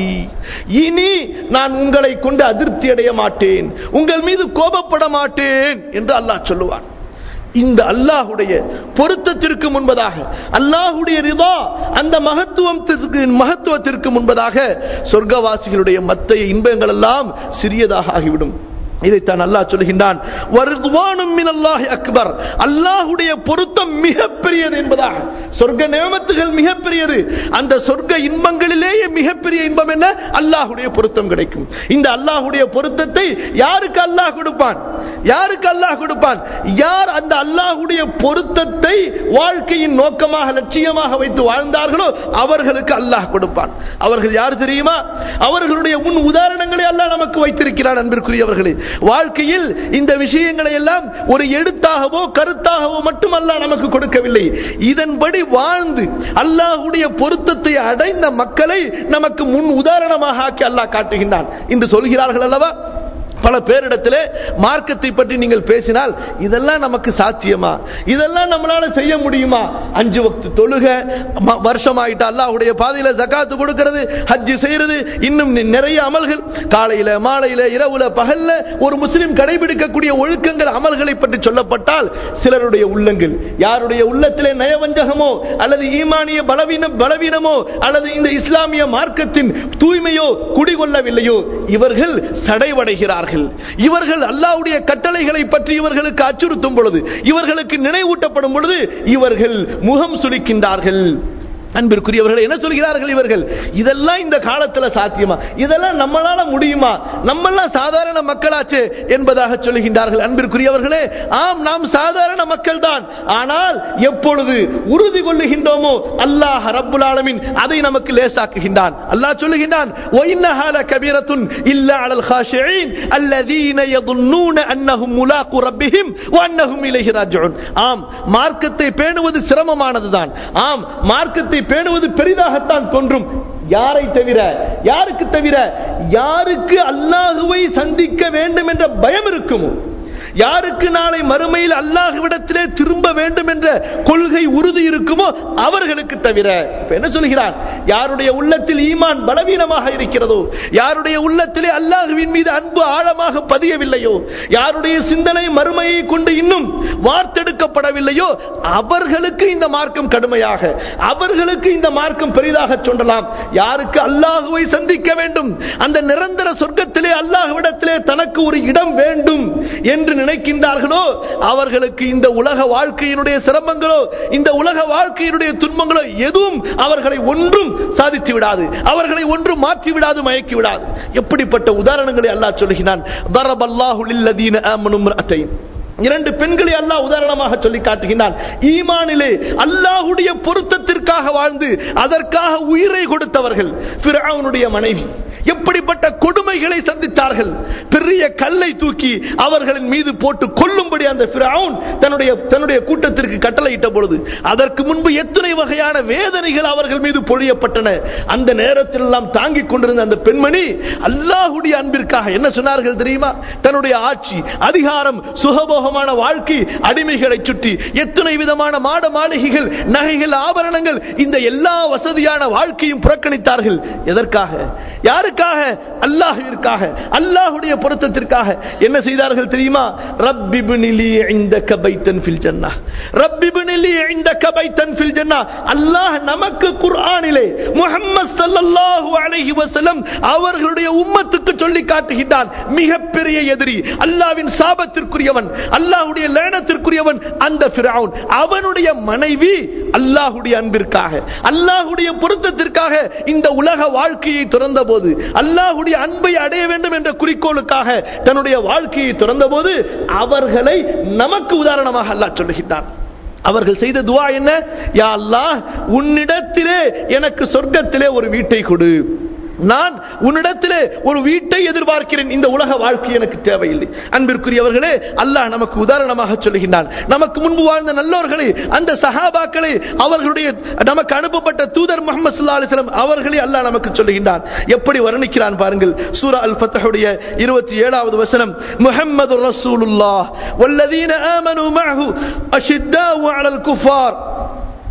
A: இனி நான் உங்களை கொண்டு அதிருப்தி அடைய மாட்டேன் உங்கள் மீது கோபப்பட மாட்டேன் என்று அல்லாஹ் சொல்லுவான் இந்த அல்லாஹுடைய பொருத்தத்திற்கு முன்பதாக அல்லாஹுடைய ரிதா அந்த மகத்துவத்திற்கு மகத்துவத்திற்கு முன்பதாக சொர்க்கவாசிகளுடைய மத்திய இன்பங்கள் எல்லாம் சிறியதாக ஆகிவிடும் இதைத்தான் அல்லாஹ் சொல்கின்றான் வருதுவானும் மினல்லாஹி அக்பர் அல்லாஹ்வுடைய பொருத்தம் மிகப்பெரியது என்பதாக சொர்க்க நியமத்துகள் மிகப்பெரியது அந்த சொர்க்க இன்பங்களிலேயே மிகப்பெரிய இன்பம் என்ன அல்லாஹ்வுடைய பொருத்தம் கிடைக்கும் இந்த அல்லாஹ்வுடைய பொருத்தத்தை யாருக்கு அல்லாஹ் கொடுப்பான் யாருக்கு அல்லாஹ் கொடுப்பான் யார் அந்த அல்லாஹ்வுடைய பொருத்தத்தை வாழ்க்கையின் நோக்கமாக லட்சியமாக வைத்து வாழ்ந்தார்களோ அவர்களுக்கு அல்லாஹ் கொடுப்பான் அவர்கள் யார் தெரியுமா அவர்களுடைய முன் உதாரணங்களை அல்லாஹ் நமக்கு வைத்திருக்கிறான் அன்பிற்குரியவர்களே வாழ்க்கையில் இந்த விஷயங்களை எல்லாம் ஒரு எழுத்தாகவோ கருத்தாகவோ மட்டும் அல்லாஹ் நமக்கு கொடுக்கவில்லை இதன்படி வாழ்ந்து அல்லாஹ்வுடைய பொருத்தத்தை அடைந்த மக்களை நமக்கு முன் உதாரணமாக ஆக்கி அல்லாஹ் காட்டுகின்றான் என்று சொல்கிறார்கள் அல்லவா பல பேரிடத்திலே மார்க்கத்தை பற்றி நீங்கள் பேசினால் இதெல்லாம் நமக்கு சாத்தியமா இதெல்லாம் நம்மளால செய்ய முடியுமா அஞ்சு வக்து தொழுக ம- வருஷமாயிட்டா அல்லாஹ்வுடைய பாதையில ஜகாத்து கொடுக்கிறது ஹஜ்ஜி செய்யறது இன்னும் நி- நிறைய அமல்கள் காலையில மாலையில இரவுல பகல்ல ஒரு முஸ்லிம் கடைபிடிக்கக்கூடிய ஒழுக்கங்கள் அமல்களை பற்றி சொல்லப்பட்டால் சிலருடைய உள்ளங்கள் யாருடைய உள்ளத்திலே நயவஞ்சகமோ அல்லது ஈமானிய பலவீன பலவீனமோ அல்லது இந்த இஸ்லாமிய மார்க்கத்தின் தூய்மையோ குடிகொள்ளவில்லையோ இவர்கள் சடைவடைகிறார்கள் இவர்கள் அல்லாஹ்வுடைய கட்டளைகளை பற்றி இவர்களுக்கு அச்சுறுத்தும் பொழுது இவர்களுக்கு நினைவூட்டப்படும் பொழுது இவர்கள் முகம் சுளிக்கின்றார்கள் அன்பிற்குரியவர்கள் என்ன சொல்கிறார்கள் இவர்கள் இதெல்லாம் இந்த காலத்துல சாத்தியமா இதெல்லாம் நம்மளால முடியுமா நம்மெல்லாம் சாதாரண மக்களாச்சு என்பதாக சொல்லுகின்றார்கள் அன்பிற்குரியவர்களே ஆம் நாம் சாதாரண மக்கள் தான் ஆனால் எப்பொழுது உறுதி கொள்ளுகின்றோமோ அல்லாஹ் ரப்புல் ஆலமீன் அதை நமக்கு லேசாக்குகின்றான் அல்லாஹ் சொல்லுகின்றான் وَإِنَّهَا لَكَبِيرَةٌ إِلَّا عَلَى الْخَاشِعِينَ الَّذِينَ يَظُنُّونَ أَنَّهُمْ مُلَاقُو رَبِّهِمْ وَأَنَّهُمْ إِلَيْهِ راجعون ஆம் மார்க்கத்தை பேணுவது சிரமமானதுதான் ஆம் மார்க்கத்தை பேணுவது பெரிதாகத்தான் தோன்றும் யாரை தவிர யாருக்கு தவிர யாருக்கு அல்லாஹுவை சந்திக்க வேண்டும் என்ற பயம் இருக்குமோ யாருக்கு நாளை மறுமையில் அல்லாஹ்விடத்திலே திரும்ப வேண்டும் என்ற கொள்கை உறுதி இருக்குமோ அவர்களுக்கு தவிர இப்ப என்ன சொல்கிறான் யாருடைய உள்ளத்தில் ஈமான் பலவீனமாக இருக்கிறதோ யாருடைய உள்ளத்திலே அல்லாஹ்வின் மீது அன்பு ஆழமாக பதியவில்லையோ யாருடைய சிந்தனை மறுமையை கொண்டு இன்னும் வார்த்தெடுக்கப்படவில்லையோ அவர்களுக்கு இந்த மார்க்கம் கடுமையாக அவர்களுக்கு இந்த மார்க்கம் பெரிதாக சொல்லலாம் யாருக்கு அல்லாஹுவை சந்திக்க வேண்டும் அந்த நிரந்தர சொர்க்கத்திலே அல்லாஹ்விடத்திலே தனக்கு ஒரு இடம் வேண்டும் என்று நினைக்கின்றார்களோ அவர்களுக்கு இந்த உலக வாழ்க்கையினுடைய சிரமங்களோ இந்த உலக வாழ்க்கையினுடைய துன்பங்களோ எதுவும் அவர்களை ஒன்றும் சாதித்து விடாது அவர்களை ஒன்றும் மாற்றி விடாது மயக்கி விடாது எப்படிப்பட்ட உதாரணங்களை அல்லாஹ் சொல்கிறான் தரபல்லாஹு லில்லதீன ஆமனு இம்ரஅத்தைன் இரண்டு பெண்களை அல்லாஹ் உதாரணமாக சொல்லி காட்டுகின்றான் ஈமானிலே அல்லாஹ்வுடைய பொருத்தத்திற்காக வாழ்ந்து அதற்காக உயிரை கொடுத்தவர்கள் ஃபிரௌனுடைய மனைவி எப்படிப்பட்ட கொடுமைகளை சந்தித்தார்கள் பெரிய கல்லை தூக்கி அவர்களின் மீது போட்டு கொல்லும்படி அந்த ஃபிரௌன் தன்னுடைய தன்னுடைய கூட்டத்திற்கு கட்டளையிட்ட பொழுது அதற்கு முன்பு எத்தனை வகையான வேதனைகள் அவர்கள் மீது பொழியப்பட்டன அந்த நேரத்தில் எல்லாம் தாங்கிக் கொண்டிருந்த அந்த பெண்மணி அல்லாஹ்வுடைய அன்பிற்காக என்ன சொன்னார்கள் தெரியுமா தன்னுடைய ஆட்சி அதிகாரம் சுகபோகமான வாழ்க்கை அடிமைகளை சுற்றி எத்தனை விதமான மாட மாளிகைகள் நகைகள் ஆபரணங்கள் இந்த எல்லா வசதியான வாழ்க்கையும் புறக்கணித்தார்கள் எதற்காக யாருக்காக அல்லாஹ்விற்காக அல்லாஹ்வுடைய பொருத்தத்திற்காக என்ன செய்தார்கள் தெரியுமா ரப்பிப்னிலி இந்தக பைத்தன் ஃபில் ஜன்னah ரப்பிப்னிலி இந்தக பைத்தன் ஃபில் ஜன்னah அல்லாஹ் நமக்கு குர்ஆனிலே முஹம்மது ஸல்லல்லாஹு அலைஹி வஸல்லம் அவர்களுடைய உம்மத்துக்கு சொல்லி காட்டுகின்றான் மிகப்பெரிய எதிரி அல்லாஹ்வின் சாபத்திற்குரியவன் அல்லாஹ்வுடைய லேனத்திற்குரியவன் அந்த ஃபிரௌன் அவனுடைய மனைவி அல்லாஹ்வுடைய அன்பிற்காக அல்லாஹ்வுடைய பொருத்தத்திற்காக இந்த உலக வாழ்க்கையை துறந்த போது அல்லாஹ்வுடைய அன்பை அடைய வேண்டும் என்ற குறிக்கோளுக்காக தன்னுடைய வாழ்க்கையை துறந்த போது அவர்களை நமக்கு உதாரணமாக அல்லாஹ் சொல்லுகின்றான் அவர்கள் செய்த துவா என்ன யா அல்லாஹ் உன்னிடத்திலே எனக்கு சொர்க்கத்திலே ஒரு வீட்டை கொடு நான் உன்னிடத்திலே ஒரு வீட்டை எதிர்பார்க்கிறேன் இந்த உலக வாழ்க்கை எனக்கு தேவையில்லை அன்பிற்குரியவர்களே அல்லாஹ் நமக்கு உதாரணமாக சொல்லுகின்றான் நமக்கு முன்பு வாழ்ந்த நல்லோர்களை அந்த சஹாபாக்களை அவர்களுடைய நமக்கு அனுப்பப்பட்ட தூதர் முகமது ஸல்லல்லாஹு அலைஹி வஸல்லம் அவர்களை அல்லாஹ் நமக்கு சொல்லுகின்றான் எப்படி வர்ணிக்கிறான் பாருங்கள் சூரா அல் ஃபத்ஹுடைய 27வது வசனம் முஹம்மது ரசூலுல்லாஹ் வல்லதீன ஆமனு மஅஹு அஷித்தாவு அலல் குஃபார்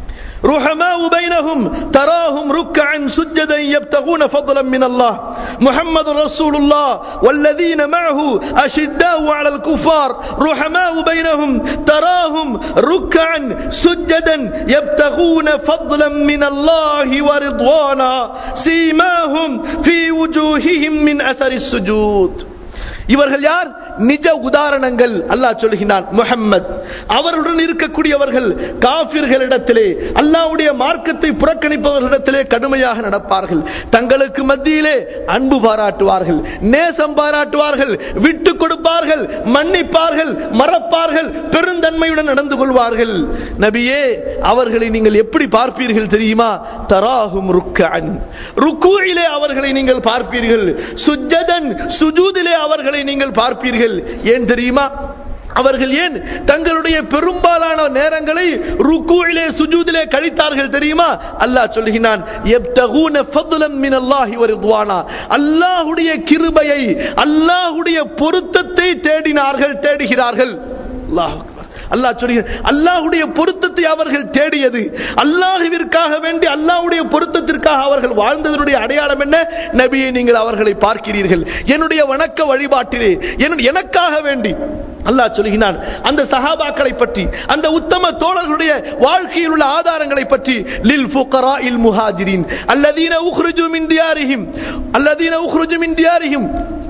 A: رحماء بينهم تراهم ركعا سجدا يبتغون فضلا من الله محمد رسول الله والذين معه أشداء على الكفار رحماء بينهم تراهم ركعا سجدا يبتغون فضلا من الله ورضوانا سيماهم في وجوههم من أثر السجود இவர்கள் யார் நிஜ உதாரணங்கள் அல்லாஹ் சொல்கிறான் முஹம்மத் அவருடன் இருக்கக்கூடியவர்கள் காபிர்களிடத்திலே அல்லாஹ்வுடைய மார்க்கத்தை புறக்கணிப்பவர்களிடத்திலே கடுமையாக நடப்பார்கள் தங்களுக்கு மத்தியிலே அன்பு பாராட்டுவார்கள் நேசம் பாராட்டுவார்கள் விட்டு கொடுப்பார்கள் மன்னிப்பார்கள் மறப்பார்கள் பெருந்தன்மையுடன் நடந்து கொள்வார்கள் நபியே அவர்களை நீங்கள் எப்படி பார்ப்பீர்கள் தெரியுமா தராகும் ருக்கன் ருக்குயிலே அவர்களை நீங்கள் பார்ப்பீர்கள் சுஜதன் சுஜூதிலே அவர்களை நீங்கள் பார்ப்பீர்கள் ஏன் தெரியுமா அவர்கள் ஏன் தங்களுடைய பெரும்பாலான நேரங்களை ருக்குவிலே சுஜூதிலே கழித்தார்கள் தெரியுமா அல்லாஹ் சொல்கிறான் யப்தகூன ஃபضلا من الله ورضوانا அல்லாஹ்வுடைய கிருபையை அல்லாஹ்வுடைய பொருத்தத்தை தேடினார்கள் தேடுகிறார்கள் அல்லாஹ் அல்லாஹ் சொல்கிறார் அல்லாஹ்வுடைய பொருத்தத்தை அவர்கள் தேடியது அல்லாஹ்விற்காக வேண்டி அல்லாஹ்வுடைய பொருத்தத்திற்காக அவர்கள் வாழ்ந்ததனுடைய அடையாளம் என்ன நபியை நீங்கள் அவர்களை பார்க்கிறீர்கள் என்னுடைய வணக்க வழிபாட்டிலே என்- எனக்காக வேண்டி அல்லாஹ் சொல்கிறான் அந்த சஹாபாக்களை பற்றி அந்த உத்தம தோழர்களுடைய வாழ்க்கையில் உள்ள ஆதாரங்களை பற்றி லில் ஃபுகரா இல் முஹாஜிரின் அல்லதீன உக்ருஜு மின் தியாரிஹிம் அல்லதீன உக்ருஜு மின் தியாரிஹிம்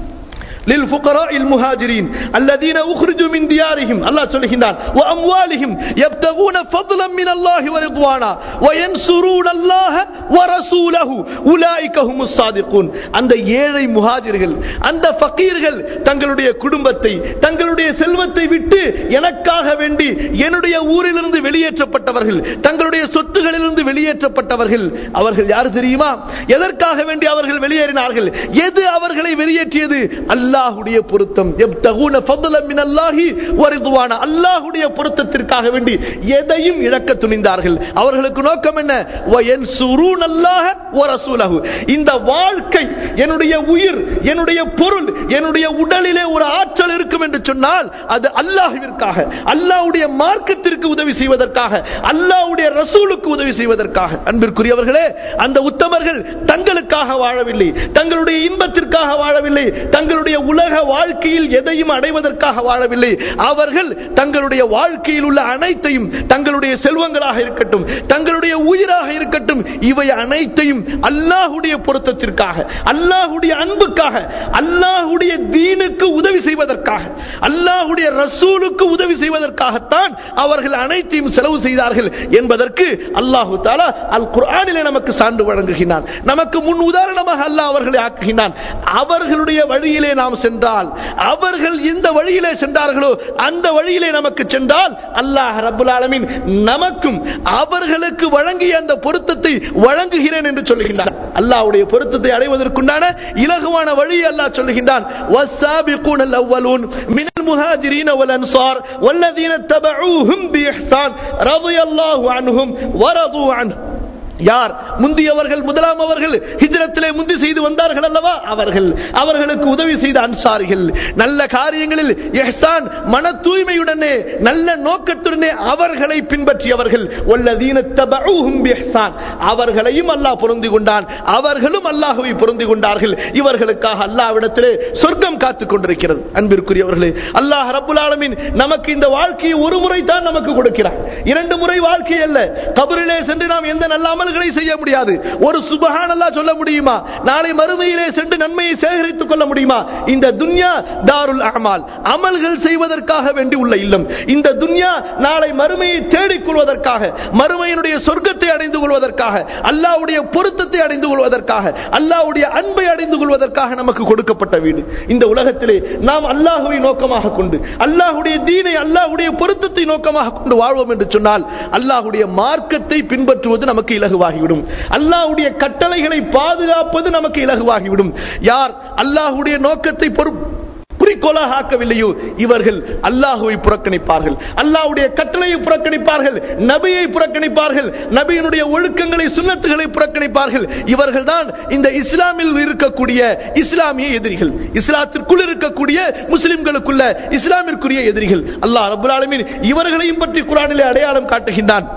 A: للفقراء المهاجرين الذين أخرجوا من ديارهم الله சொல்கின்றான் وأموالهم يبتغون فضلا من الله ورضوانا وينصرون الله ورسوله أولئك هم الصادقون அந்த ஏழை முஹாஜிர்கள் அந்த ஃபக்கீர்கள் தங்களுடைய குடும்பத்தை தங்களுடைய செல்வத்தை விட்டு எனக்காக வேண்டி என்னுடைய ஊரிலிருந்து வெளியேற்றப்பட்டவர்கள் தங்களுடைய சொத்துகளிலிருந்து வெளியேற்றப்பட்டவர்கள் அவர்கள் யார் தெரியுமா எதற்காக வேண்டி அவர்கள் வெளியேறினார்கள் எது அவர்களை வெளியேற்றியது அல்லாஹ்வுடைய பொருத்தம் யப்தகூன ஃபضلا மின் அல்லாஹி வரிதுவான அல்லாஹ்வுடைய பொருத்தத்திற்காக வேண்டி எதையும் இழக்க துணிந்தார்கள் அவர்களுக்கு நோக்கம் என்ன வயன்சுரூன அல்லாஹ வரசூலஹு இந்த வாழ்க்கை என்னுடைய உயிர் என்னுடைய பொருள் என்னுடைய உடலிலே ஒரு ஆற்றல் இருக்கும் என்று சொன்னால் அது அல்லாஹ்விற்காக அல்லாஹ்வுடைய மார்க்கத்திற்கு உதவி செய்வதற்காக அல்லாஹ்வுடைய ரசூலுக்கு உதவி செய்வதற்காக அன்பிற்குரியவர்களே அந்த உத்தமர்கள் தங்களுக்காக வாழவில்லை தங்களுடைய இன்பத்திற்காக வாழவில்லை தங்களுடைய உலக வாழ்க்கையில் எதையும் அடைவதற்காக வாழவில்லை அவர்கள் தங்களுடைய வாழ்க்கையில் உள்ள அனைத்தையும் தங்களுடைய செல்வங்களாக இருக்கட்டும் தங்களுடைய உயிராக இருக்கட்டும் இவை அனைத்தையும் அல்லாஹ்வுடைய பொருத்தத்திற்காக அல்லாஹ்வுடைய அன்புக்காக அல்லாஹ்வுடைய தீனுக்கு உதவி செய்வதற்காக அல்லாஹ்வுடைய ரசூலுக்கு உதவி செய்வதற்காகத்தான் அவர்கள் அனைத்தையும் செலவு செய்தார்கள் என்பதற்கு அல்லாஹு தாலா அல் குர்ஆனிலே நமக்கு சான்று வழங்குகிறான் நமக்கு முன் உதாரணமாக அல்லாஹ் அவர்களை ஆக்குகிறான் அவர்களுடைய வழியிலே நாம் சென்றால் அவர்கள் எந்த வழியிலே சென்றார்களோ அந்த வழியிலே நமக்கு சென்றால் அல்லாஹ் ரப்புல் ஆலமீன் நமக்கும் அவர்களுக்கு வழங்கிய அந்த பொருத்தத்தை வழங்குகிறேன் என்று சொல்லுகின்றான் அல்லாஹ்வுடைய பொருத்தத்தை அடைவதற்குண்டான இலகுவான வழி அல்லாஹ் சொல்லுகின்றான் والسابقون الأولون من المهاجرين والأنصار والذين اتبعوهم بإحسان رضي الله عنهم ورضوا عنه யார் முந்தியவர்கள் முதலாம் அவர்கள் ஹிஜ்ரத்திலே முந்தி செய்து வந்தார்கள் அல்லவா அவர்கள் அவர்களுக்கு உதவி செய்த அன்சாரிகள் நல்ல காரியங்களில் இஹ்சான் மன தூய்மையுடனே நல்ல நோக்கத்துடனே அவர்களை பின்பற்றியவர்கள் வல்லதீன தபஊஹும் பிஹ்சான் அவர்களையும் அல்லாஹ் பொருந்தி கொண்டான் அவர்களும் அல்லாஹ்வை பொருந்தி கொண்டார்கள் இவர்களுக்காக அல்லாஹ்விடத்திலே சொர்க்கம் காத்துக் கொண்டிருக்கிறது அன்பிற்குரியவர்களே அல்லாஹ் ரப்புல் ஆலமீன் நமக்கு இந்த வாழ்க்கையை ஒரு முறை தான் நமக்கு கொடுக்கிறார் இரண்டு முறை வாழ்க்கை அல்ல கபரிலே சென்று நாம் எந்த நல்ல அமல்களை செய்ய முடியாது ஒரு சுபஹானல்லா சொல்ல முடியுமா நாளை மறுமையிலே சென்று நன்மையை சேகரித்துக் கொள்ள முடியுமா இந்த துன்யா தாருல் அமால் அமல்கள் செய்வதற்காக வேண்டி உள்ள இல்லம் இந்த துன்யா நாளை மறுமையை தேடிக் கொள்வதற்காக மறுமையினுடைய சொர்க்கத்தை அடைந்து கொள்வதற்காக அல்லாஹ்வுடைய பொருத்தத்தை அடைந்து கொள்வதற்காக அல்லாஹ்வுடைய அன்பை அடைந்து கொள்வதற்காக நமக்கு கொடுக்கப்பட்ட வீடு இந்த உலகத்திலே நாம் அல்லாஹுவை நோக்கமாக கொண்டு அல்லாஹ்வுடைய தீனை அல்லாஹ்வுடைய பொருத்தத்தை நோக்கமாக கொண்டு வாழ்வோம் என்று சொன்னால் அல்லாஹ்வுடைய மார்க்கத்தை பின்பற்றுவது நமக்கு இலகுவாகிவிடும் அல்லாஹ்வுடைய கட்டளைகளை பாதுகாப்பது நமக்கு இலகுவாகிவிடும் யார் அல்லாஹ்வுடைய நோக்கத்தை பொறு குறிக்கோளாக ஆக்கவில்லையோ இவர்கள் அல்லாஹுவை புறக்கணிப்பார்கள் அல்லாஹ்வுடைய கட்டளையை புறக்கணிப்பார்கள் நபியை புறக்கணிப்பார்கள் நபியினுடைய ஒழுக்கங்களை சுன்னத்துகளை புறக்கணிப்பார்கள் இவர்கள் தான் இந்த இஸ்லாமில் இருக்கக்கூடிய இஸ்லாமிய எதிரிகள் இஸ்லாத்திற்குள் இருக்கக்கூடிய முஸ்லிம்களுக்குள்ள இஸ்லாமிற்குரிய எதிரிகள் அல்லாஹ் ரபுல் ஆலமீன் இவர்களையும் பற்றி குரானிலே அடையாளம் காட்டுகின்றான்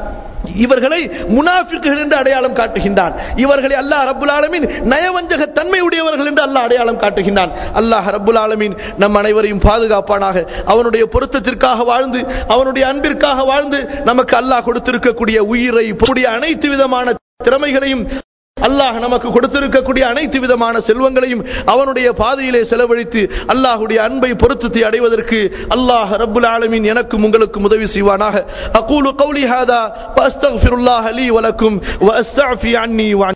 A: இவர்களை முனாஃபிக்குகள் என்று அடையாளம் காட்டுகின்றான் இவர்களை அல்லாஹ் ரப்புல் ஆலமீன் நயவஞ்சக தன்மை உடையவர்கள் என்று அல்லாஹ் அடையாளம் காட்டுகின்றான் அல்லாஹ் ரப்புல் ஆலமீன் நம் அனைவரையும் பாதுகாப்பானாக அவனுடைய பொருத்தத்திற்காக வாழ்ந்து அவனுடைய அன்பிற்காக வாழ்ந்து நமக்கு அல்லாஹ் கொடுத்திருக்கக்கூடிய உயிரை கூடிய அனைத்து விதமான திறமைகளையும் அல்லாஹ் நமக்கு கொடுத்திருக்கக்கூடிய அனைத்து விதமான செல்வங்களையும் அவனுடைய பாதையிலே செலவழித்து அல்லாஹுடைய அன்பை பொருத்தத்தை அடைவதற்கு அல்லாஹ் ரப்புல் ஆலமீன் எனக்கும் உங்களுக்கும் உதவி செய்வானாக அகூலு கௌலி ஹாதா வஸ்தக்ஃபிருல்லாஹ் லீ வலக்கும் வஸ்தஃபி அன்னி வ